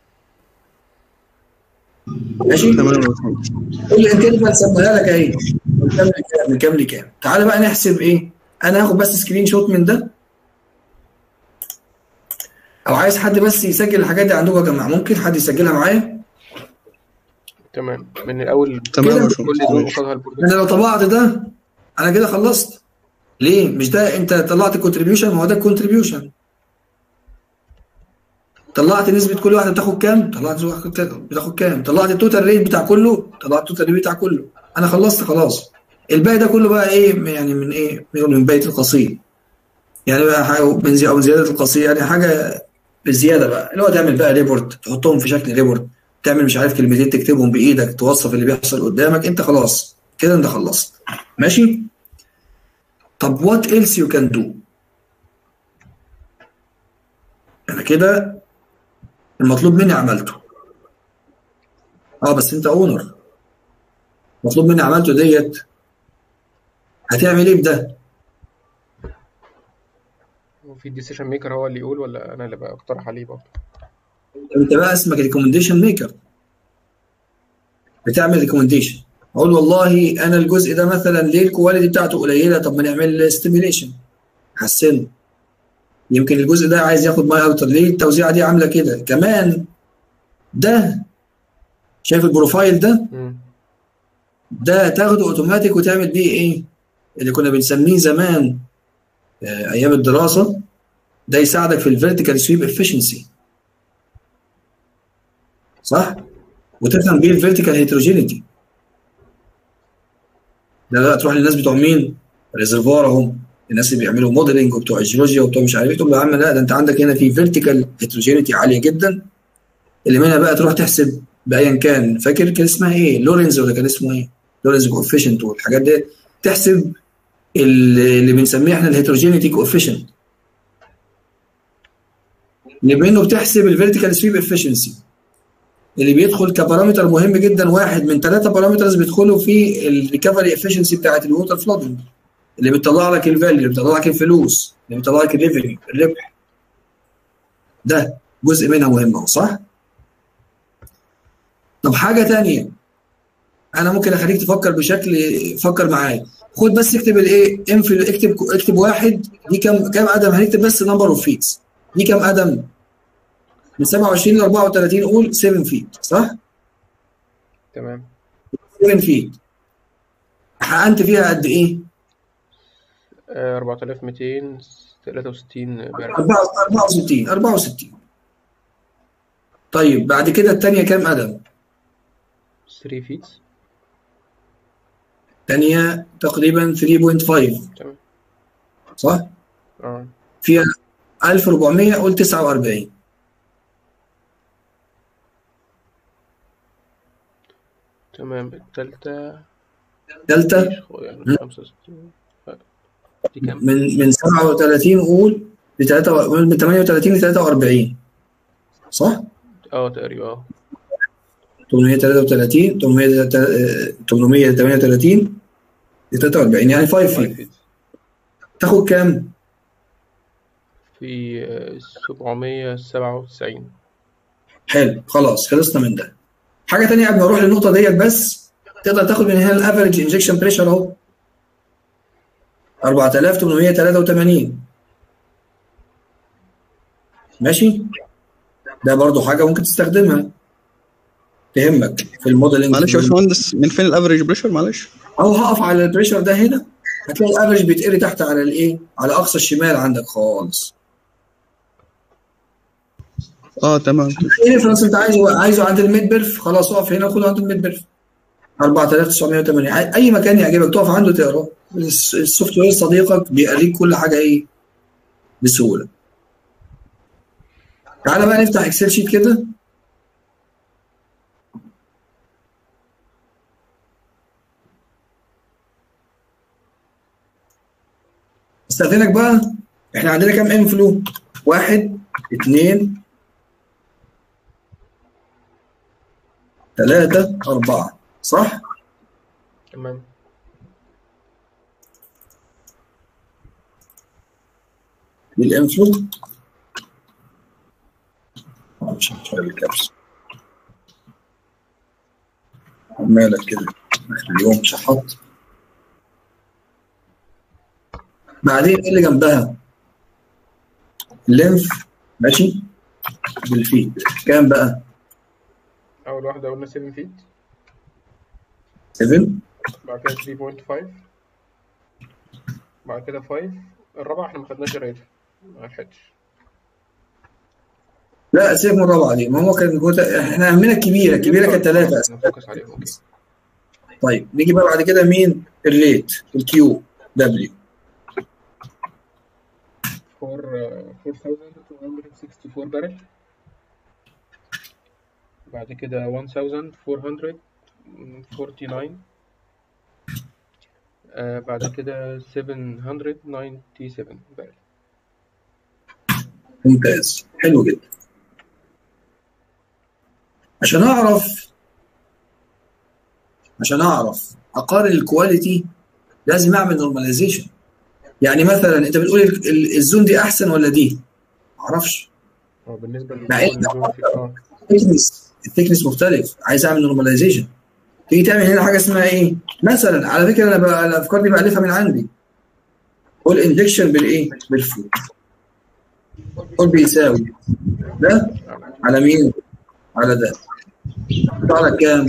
ماشي تمام يا باشمهندس كل انترفال سميها لك اهي من كام لكام من كام لكام تعالى بقى نحسب ايه انا هاخد بس سكرين شوت من ده او عايز حد بس يسجل الحاجات دي عندكم يا جماعه ممكن حد يسجلها معايا تمام من الاول تمام يا كده كل باشمهندس دول ماشي قصادها البروجكت انا لو طبعت ده انا كده خلصت ليه مش ده انت طلعت الكونتريبيوشن ما هو ده الكونتريبيوشن طلعت نسبة كل واحدة بتاخد كام؟ طلعت نسبة واحدة بتاخد كام؟ طلعت التوتال ريت بتاع كله؟ طلعت التوتال ريت بتاع كله انا خلصت خلاص الباقي ده كله بقى ايه يعني من ايه؟ من من بقية القصيد يعني بقى حاجة من زي او من زيادة القصيد يعني حاجة بالزيادة بقى اللي هو تعمل بقى ريبورت تحطهم في شكل ريبورت تعمل مش عارف كلمتين تكتبهم بايدك توصف اللي بيحصل قدامك انت خلاص كده انت خلصت ماشي طب وات ايلس يو كان دو انا كده المطلوب مني عملته اه بس انت اونر مطلوب مني عملته ديت هتعمل ايه بده وفي الديسيشن ميكر هو اللي يقول ولا انا اللي بقترح عليه برضه انت بقى اسمك ريكومنديشن ميكر بتعمل ريكومنديشن اقول والله انا الجزء ده مثلا ليه الكواليتي بتاعته قليله طب ما نعمل ستيميليشن حسنه يمكن الجزء ده عايز ياخد ماي اوتر ليه التوزيعه دي عامله كده كمان ده شايف البروفايل ده مم. ده تاخده اوتوماتيك وتعمل بيه ايه اللي كنا بنسميه زمان آه، ايام الدراسه ده يساعدك في الفيرتيكال سويب افشنسي صح وتفهم بيه الفيرتيكال هيتروجينيتي لا لا تروح للناس بتوع مين ريزرفوار اهم الناس اللي بيعملوا موديلنج وبتوع الجيولوجيا وبتوع مش عارف ايه تقول له يا عم لا ده انت عندك هنا في فيرتيكال هيتروجينيتي عاليه جدا اللي منها بقى تروح تحسب بايا كان فاكر كان اسمها ايه لورنز ولا كان اسمه ايه لورنز كوفيشنت والحاجات دي تحسب اللي اللي بنسميه احنا الهيتروجينيتي كوفيشنت اللي بانه بتحسب الفيرتيكال سويب افشنسي اللي بيدخل كبارامتر مهم جدا واحد من ثلاثه بارامترز بيدخلوا في الريكفري افشنسي بتاعت الووتر فلودنج اللي بتطلع لك الفاليو اللي بتطلع لك الفلوس اللي بتطلع لك الريفينيو الربح ده جزء منها مهم اهو صح؟ طب حاجه تانية انا ممكن اخليك تفكر بشكل فكر معايا خد بس اكتب الايه انفل اكتب اكتب واحد دي كام كام قدم هنكتب بس نمبر اوف فيتس دي كام قدم من 27 ل 34 قول 7 فيت صح تمام 7 فيت حقنت فيها قد ايه آه، 4263 بارع 64 64 طيب بعد كده الثانيه كام قدم 3 فيت الثانيه تقريبا 3.5 تمام صح اه فيها 1400 قول 49 تمام التالتة ثالثه يعني 65 دي كام؟ من من 37 قول ل 3 من 38 ل 43 صح؟ اه تقريبا اه 833 838 ل 43 يعني 5 5 فيت فيت تاخد كام؟ في آه، 797 حلو خلاص خلصنا من ده حاجه تانية قبل ما اروح للنقطه ديت بس تقدر تاخد من هنا الافريج انجكشن بريشر اهو 4883 ماشي ده برضو حاجه ممكن تستخدمها تهمك في الموديلنج معلش يا باشمهندس من فين الافريج بريشر معلش او هقف على البريشر ده هنا هتلاقي الافريج بيتقري تحت على الايه على اقصى الشمال عندك خالص اه تمام ايه الريفرنس انت عايزه عايزه عند الميد بيرف خلاص اقف هنا وخده عند الميد بيرف 4980 اي مكان يعجبك تقف عنده تقرا الس- السوفت وير صديقك بيقريك كل حاجه ايه بسهوله تعالى بقى نفتح اكسل شيت كده استاذنك بقى احنا عندنا كام انفلو واحد اثنين ثلاثة أربعة صح؟ تمام للانفلو مش هنشغل الكبس مالك كده اخر اليوم شحط بعدين ايه اللي جنبها؟ اللينف ماشي بالفيت كام بقى؟ أول واحدة قلنا 7 فيت 7 بعد كده 3.5 بعد كده 5 الرابعة احنا ما خدناش الريت ما لحقتش لا سيبك من الرابعه دي ما هو كان كنت- احنا همنا الكبيره الكبيره كانت ثلاثه نفوكس عليهم اوكي طيب نيجي بقى بعد كده مين؟ الريت الكيو دبليو 4264 بارل بعد كده 1449 آه بعد كده 797 بارل ممتاز حلو جدا عشان اعرف عشان اعرف اقارن الكواليتي لازم اعمل نورماليزيشن يعني مثلا انت بتقول ال- ال- الزون دي احسن ولا دي؟ معرفش اه بالنسبة مع إن- للزون في اه الثيكنس الثيكنس مختلف عايز اعمل نورماليزيشن تيجي تعمل هنا حاجه اسمها ايه؟ مثلا على فكره انا بقى الافكار دي بالفها من عندي قول اندكشن بالايه؟ بالفوق قول بيساوي ده على مين؟ على ده يطلع لك كام؟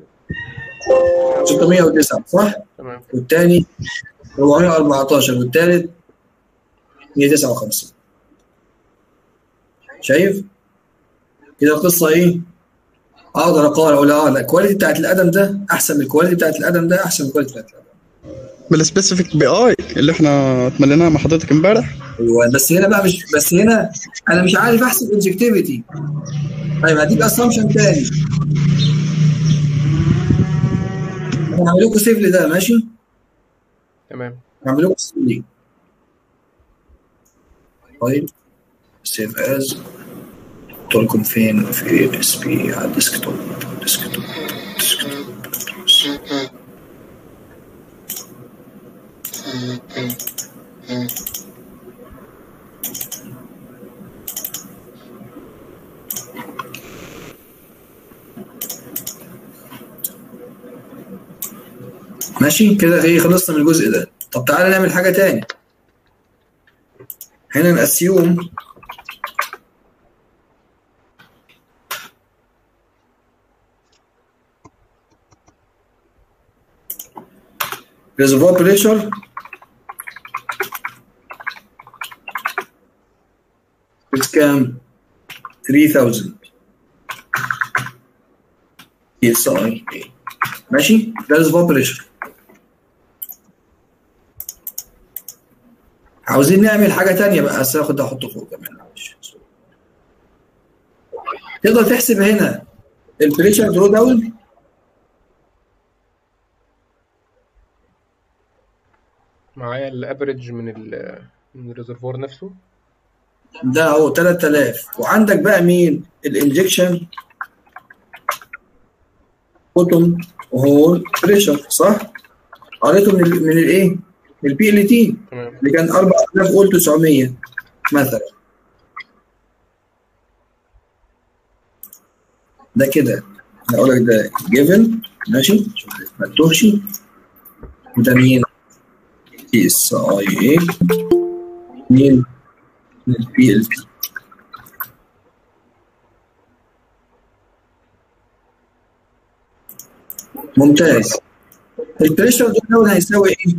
609 صح؟ تمام والتاني 414 والتالت 159 شايف؟ كده القصة ايه؟ اقدر اقارن اقول اه لا الكواليتي بتاعت الادم ده احسن من الكواليتي بتاعت الادم ده احسن من الكواليتي بتاعت الادم بالسبيسيفيك بي اي اللي احنا اتمليناها مع حضرتك امبارح ايوه بس هنا بقى مش بس هنا انا مش عارف احسب انجكتيفيتي طيب هديك اسامبشن تاني انا هعمل لكم سيف لده ماشي؟ تمام هعمل لكم سيف ليه طيب سيف از قلت لكم فين في الاس بي على الديسكتوب ديسكتوب ديسكتوب ماشي كده ايه خلصنا من الجزء ده طب تعالى نعمل حاجة تاني هنا نأسيوم reservoir pressure is كام 3000 psi ماشي ده reservoir pressure عاوزين نعمل حاجة تانية بقى بس هاخد ده احطه فوق كمان معلش تقدر تحسب هنا البريشر درو داون معايا الافريج من ال من الريزرفوار نفسه ده اهو 3000 وعندك بقى مين الانجكشن بوتوم هول بريشر صح قريته من ال من الايه من البي ال تي تمام اللي كان 4000 قول 900 مثلا ده كده انا اقول لك ده جيفن ماشي ما تتوهش وده مين بي اس اي اي مين البي ال بي ممتاز البريشر ده هيساوي ايه؟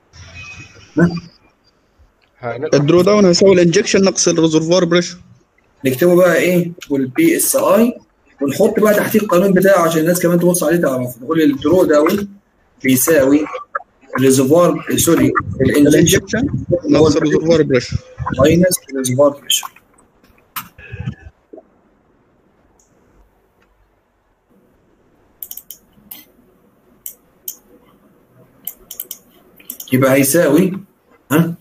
هنقدر الدرو داون هيساوي الانجكشن ناقص الريزرفوار بريشر نكتبه بقى ايه والبي اس اي ونحط بقى تحتيه القانون بتاعه عشان الناس كمان تبص عليه تعرف نقول الدرو داون بيساوي الريزرفوار سوري الانجكشن الانجكشن ناقص الريزرفوار بريشر ماينس الريزرفوار بريشر يبقى هيساوي ها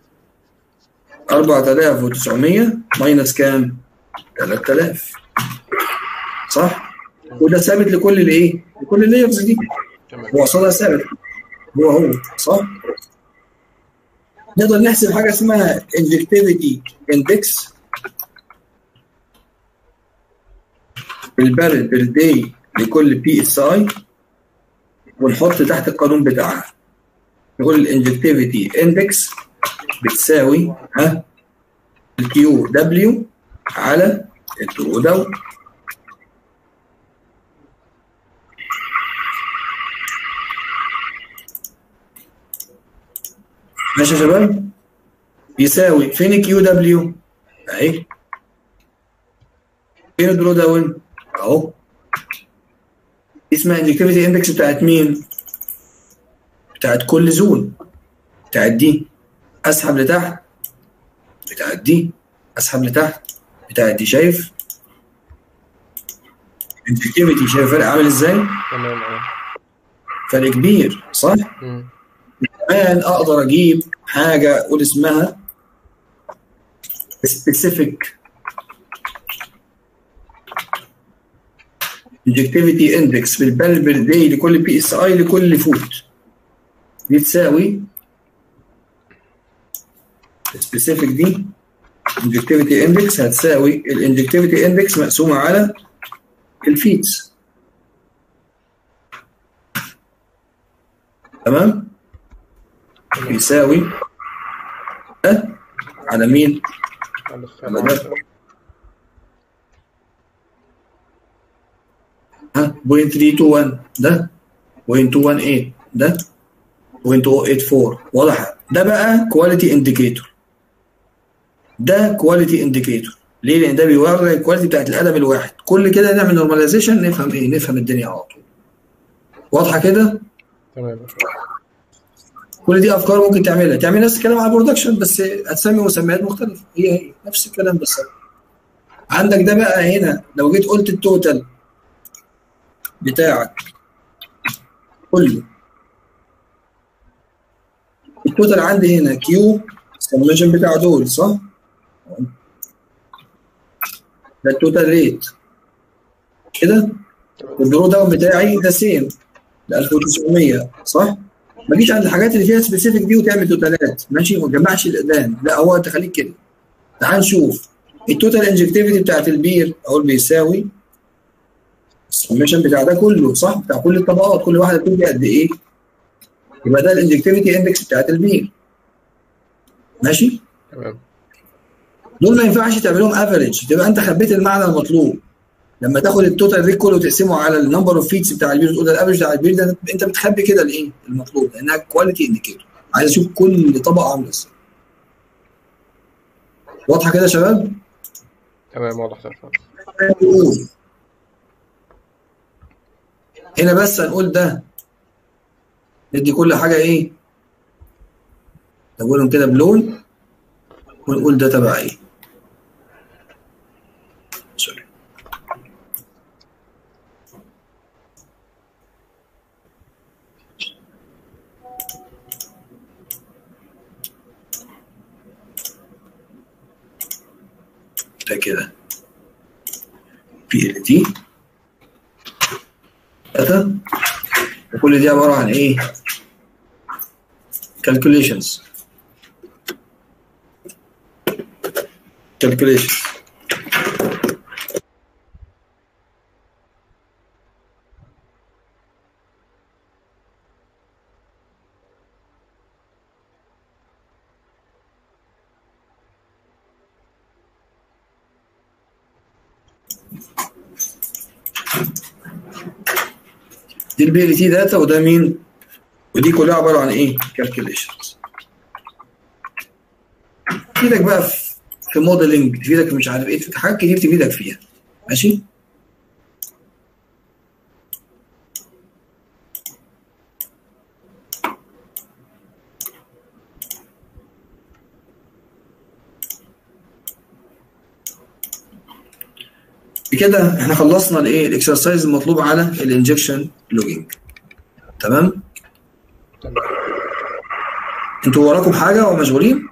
4900 ماينس كام؟ 3000 صح؟ وده ثابت لكل الايه؟ لكل اللايرز دي تمام هو اصلا ثابت هو هو صح؟ نقدر نحسب حاجه اسمها injectivity index بالبارل بالدي لكل بي اس اي ونحط تحت القانون بتاعها نقول الانجكتيفيتي اندكس بتساوي ها الكيو دبليو على الدرو داون ماشي يا شباب يساوي فين كيو دبليو اهي فين الدرو داون اهو اسمها الاكتيفيتي اندكس بتاعت مين بتاعت كل زون بتاعت دي اسحب لتحت بتاعت دي اسحب لتحت بتاعت دي شايف الاكتيفيتي شايف الفرق عامل ازاي تمام اه فرق كبير صح مم. كمان اقدر اجيب حاجه اقول اسمها specific objectivity index في البال بير داي لكل بي اس اي لكل فوت دي تساوي specific دي objectivity index هتساوي الانجكتيفيتي اندكس مقسومه على الفيتس تمام يساوي ده على مين؟ على على السبعة ده ها 0.321 ده 0.218 ده 0.084 واضح ده بقى كواليتي انديكيتور ده كواليتي انديكيتور ليه؟ لان ده بيوري الكواليتي بتاعت القلم الواحد كل كده نعمل نورماليزيشن نفهم ايه؟ نفهم الدنيا على طول واضحه كده؟ تمام كل دي افكار ممكن تعملها تعمل نفس الكلام على البرودكشن بس هتسمي مسميات مختلفه هي هي نفس الكلام بس عندك ده بقى هنا لو جيت قلت التوتال بتاعك كله التوتال عندي هنا كيو السميشن بتاع دول صح؟ ده التوتال ريت كده والدرو داون بتاعي ده سيم ل 1900 صح؟ ما تجيش عند الحاجات اللي فيها سبيسيفيك دي وتعمل توتالات ماشي وما تجمعش الاقدام لا هو انت خليك كده تعال نشوف التوتال انجكتيفيتي بتاعت البير اقول بيساوي السميشن بتاع ده كله صح بتاع كل الطبقات كل واحده بتدي قد ايه يبقى ده الانجكتيفيتي اندكس بتاعت البير ماشي تمام دول ما ينفعش تعملهم افريج تبقى انت خبيت المعنى المطلوب لما تاخد التوتال ريت كله وتقسمه على النمبر اوف فيتس بتاع البير وتقول ده الافريج بتاع البير ده انت بتخبي كده الايه المطلوب لانها كواليتي انديكيتور عايز اشوف كل طبقه عامله ازاي واضحه كده يا شباب؟ تمام واضح ده شوية. نقول هنا بس هنقول ده ندي كل حاجه ايه؟ نقولهم كده بلون ونقول ده تبع ايه؟ سوري ده كده بي ال تي ثلاثة وكل دي عبارة عن ايه؟ calculations calculations دي البي ال تي داتا وده مين؟ ودي كلها عباره عن ايه؟ كالكوليشنز. تفيدك بقى في في موديلنج تفيدك مش عارف ايه تفيدك حاجات كتير تفيدك فيها ماشي؟ بكده احنا خلصنا الايه الاكسرسايز المطلوب على الانجكشن لوجينج تمام تمام انتوا وراكم حاجه ومشغولين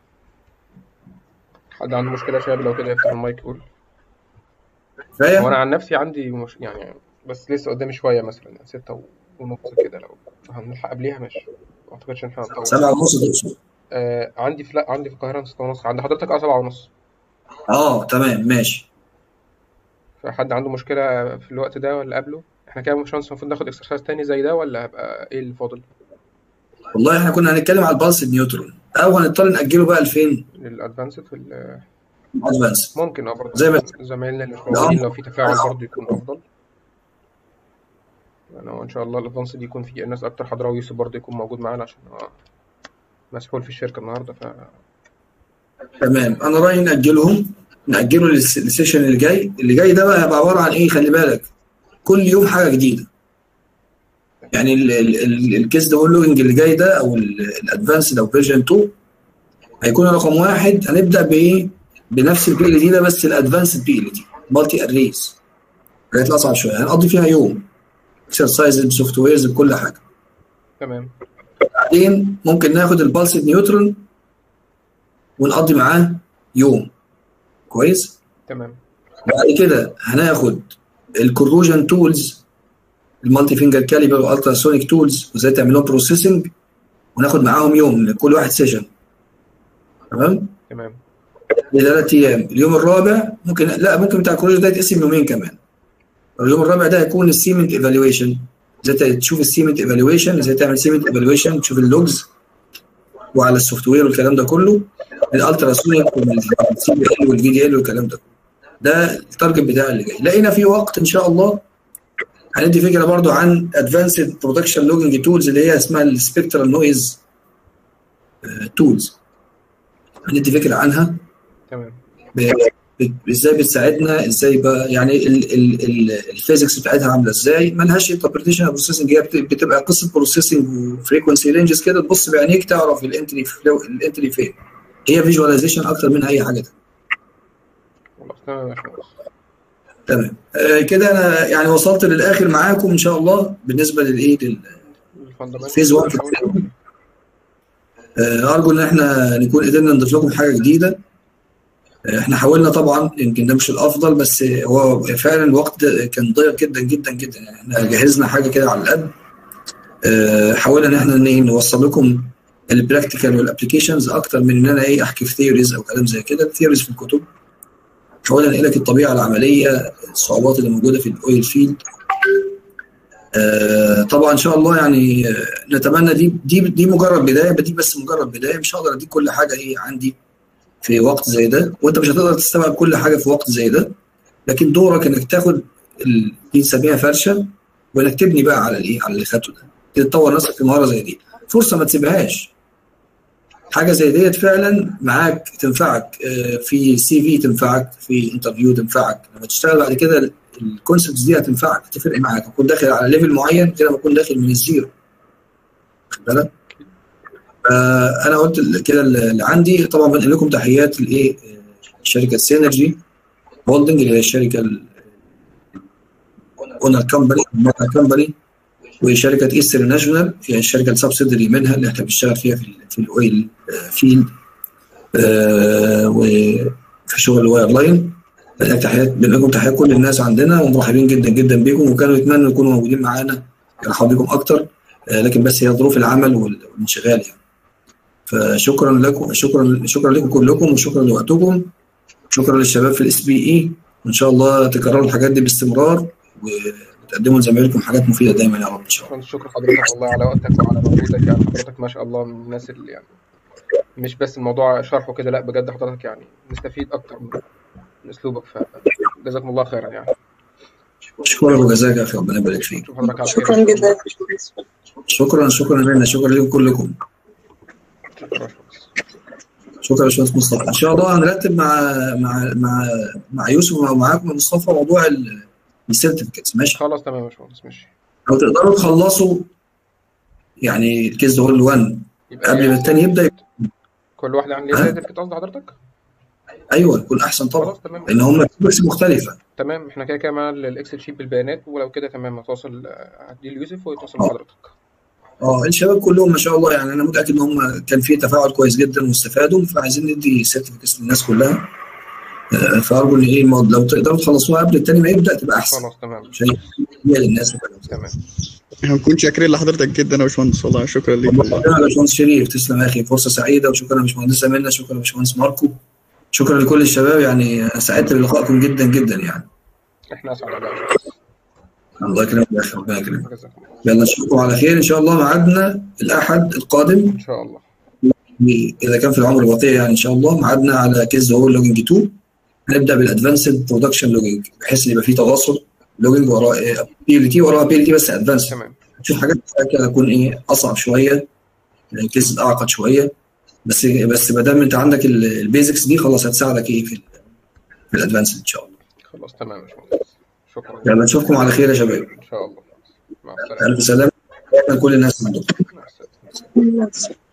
حد عنده مشكلة يا شباب لو كده يفتح المايك يقول كفايه وانا عن نفسي عندي مش يعني بس لسه قدامي شوية مثلا ستة ونص كده لو هنلحق قبليها ماشي ما اعتقدش ان احنا هنطول سبعة ونص تقصد آه عندي في لا عندي في القاهرة ستة ونص عند حضرتك اه سبعة ونص اه تمام ماشي فحد عنده مشكلة في الوقت ده ولا قبله احنا كده مش المفروض ناخد اكسرسايز تاني زي ده ولا هيبقى ايه اللي فاضل والله احنا كنا هنتكلم على البلس نيوترون او هنضطر ناجله بقى لفين للادفانسد وال ادفانس ممكن اه برضه زي ما زمايلنا اللي مش موجودين لو في تفاعل برضه يكون افضل يعني هو ان شاء الله الادفانس دي يكون فيه ناس اكتر حاضره ويوسف برضه يكون موجود معانا عشان هو مسحول في الشركه النهارده ف تمام انا رايي ناجلهم ناجله للس- للسيشن اللي جاي اللي جاي ده بقى هيبقى عباره عن ايه خلي بالك كل يوم حاجه جديده يعني ال- ال- ال- الكيس ديفلوبنج اللي جاي ده او الادفانس او فيرجن 2 هيكون رقم واحد هنبدا بايه بنفس البي ال دي ده بس الادفانس بي ال دي مالتي اريز حاجات اصعب شويه هنقضي فيها يوم اكسرسايز بسوفت ويرز بكل حاجه تمام بعدين ممكن ناخد البالس نيوترون ونقضي معاه يوم كويس تمام بعد كده هناخد الكروجن تولز المالتي فينجر كاليبر والترا سونيك تولز وازاي تعمل لهم بروسيسنج وناخد معاهم يوم كل واحد سيشن تمام تمام لثلاث ايام اليوم الرابع ممكن لا ممكن بتاع الكروجن ده يتقسم يومين كمان اليوم الرابع ده هيكون السيمنت ايفالويشن ازاي تشوف السيمنت ايفالويشن ازاي تعمل سيمنت ايفالويشن تشوف اللوجز وعلى السوفت وير والكلام ده كله الالترا سونيك والسي بي ال والفي دي ال والكلام ده ده التارجت بتاعي اللي جاي لقينا في وقت ان شاء الله هندي فكره برضو عن ادفانسد برودكشن لوجنج تولز اللي هي اسمها السبكترال نويز تولز هندي فكره عنها تمام ب- ب- ازاي بتساعدنا ازاي بقى يعني ال- ال- ال- الفيزكس بتاعتها عامله ازاي مالهاش انتربريتيشن بروسيسنج هي بت- بتبقى قصه بروسيسنج وفريكونسي رينجز كده تبص بعينيك تعرف الانتري فلو الانتري فين هي فيجواليزيشن اكتر من اي حاجه تانية. خلاص تمام يا باشمهندس تمام آه كده انا يعني وصلت للاخر معاكم ان شاء الله بالنسبه للايه لل- الفاندامنتال فيز 1 في آه، ارجو ان احنا نكون قدرنا نضيف لكم حاجه جديده آه، احنا حاولنا طبعا يمكن ده مش الافضل بس هو فعلا الوقت ده كان ضيق جدا جدا جدا يعني احنا جهزنا حاجه كده على القد آه، حاولنا ان احنا ن- نوصل لكم البراكتيكال والابلكيشنز اكتر من ان انا ايه احكي في ثيوريز او كلام زي كده الثيوريز في الكتب حاولنا ننقل لك الطبيعه العمليه الصعوبات اللي موجوده في الاويل فيلد آه، طبعا ان شاء الله يعني آه، نتمنى دي دي دي مجرد بدايه دي بس مجرد بدايه مش هقدر اديك كل حاجه ايه عندي في وقت زي ده وانت مش هتقدر تستوعب كل حاجه في وقت زي ده لكن دورك انك تاخد ال- دي نسميها فرشه وانك تبني بقى على الايه على اللي خدته ده تطور نفسك في مهاره زي دي فرصه ما تسيبهاش حاجه زي ديت فعلا معاك تنفعك آه، في سي في تنفعك في انترفيو تنفعك لما تشتغل بعد كده الكونسبتس دي هتنفعك هتفرق معاك تكون داخل على ليفل معين غير ما تكون داخل من الزيرو واخد بالك آه، انا قلت ال- كده اللي عندي طبعا بنقل لكم تحيات الايه آه، شركه سينرجي هولدنج اللي هي الشركه اونر كومباني كومباني وشركه ايسترن ناشونال هي الشركه السبسيدري منها اللي احنا بنشتغل فيها في ال في الاويل آه، فيلد آه، وفي شغل الواير لاين بنقل تحيات بنقل لكم تحيات كل الناس عندنا ومرحبين جدا جدا بيكم وكانوا يتمنوا يكونوا موجودين معانا يرحبوا بكم اكتر آه، لكن بس هي ظروف العمل وال- والانشغال يعني فشكرا لكم شكرا شكرا لكم كلكم وشكرا لوقتكم شكرا للشباب في الاس بي اي وان شاء الله تكرروا الحاجات دي باستمرار وتقدموا لزمايلكم حاجات مفيده دايما يا رب ان شاء الله شكرا شكر حضرتك والله على وقتك وعلى مجهودك يعني حضرتك ما شاء الله من الناس اللي يعني مش بس الموضوع شرحه كده لا بجد حضرتك يعني نستفيد اكتر من من اسلوبك فجزاكم الله خيرا يعني شكرا وجزاك يا اخي ربنا يبارك فيك نشوف حضرتك على خير شكرا جدا يا باشمهندس شكرا شكرا لنا شكرا لكم كلكم شكرا يا باشمهندس. شكرا يا باشمهندس مصطفى ان شاء الله هنرتب مع مع مع مع يوسف ومعاكم يا مصطفى موضوع السيرتيفيكتس ماشي خلاص تمام يا باشمهندس ماشي لو تقدروا تخلصوا يعني الكيس ده هول 1 يبقى قبل ما التاني يبدا كل واحد عن ليه ها؟ سيرتيفيكت قصد حضرتك ايوه يكون احسن طبعا خلاص تمام لان هم بس مختلفه تمام احنا كده كده معانا الاكسل شيت بالبيانات ولو كده تمام هتواصل هديه ليوسف ويتواصل مع حضرتك اه الشباب كلهم ما شاء الله يعني انا متاكد ان هم كان في تفاعل كويس جدا واستفادوا فعايزين ندي سيرتيفيكتس للناس كلها آه، فارجو ان ايه الموضوع- لو تقدروا تخلصوها قبل التاني ما يبدا تبقى احسن خلاص تمام عشان هي للناس وكده تمام هنكون شاكرين لحضرتك جدا يا باشمهندس والله شكرا ليك والله شكرا يا باشمهندس شريف تسلم يا اخي فرصه سعيده وشكرا يا باشمهندسه منى شكرا يا باشمهندس ماركو شكرا لكل الشباب يعني سعدت بلقائكم جدا جدا يعني احنا اسعد على ذلك. الله يكرمك يا اخي ربنا يكرمك جزاكم الله يلا نشوفكم على خير ان شاء الله ميعادنا الاحد القادم ان شاء الله اذا كان في العمر البقيه يعني ان شاء الله ميعادنا على كيس هو لوجنج 2 هنبدا بالادفانسد برودكشن لوجينج بحيث ان يبقى فيه تواصل لوجينج وراه بي ال تي وراها بي ال تي بس ادفانسد تمام تشوف حاجات كده تكون ايه اصعب شويه يعني كيس اعقد شويه بس بس ما دام انت عندك البيزكس دي خلاص هتساعدك ايه في ال في الادفانسد ان شاء الله خلاص تمام يا باشمهندس شكرا يلا نشوفكم على خير يا شباب ان شاء الله مع السلامه الف سلامه كل الناس عندكم مع السلامه Yes.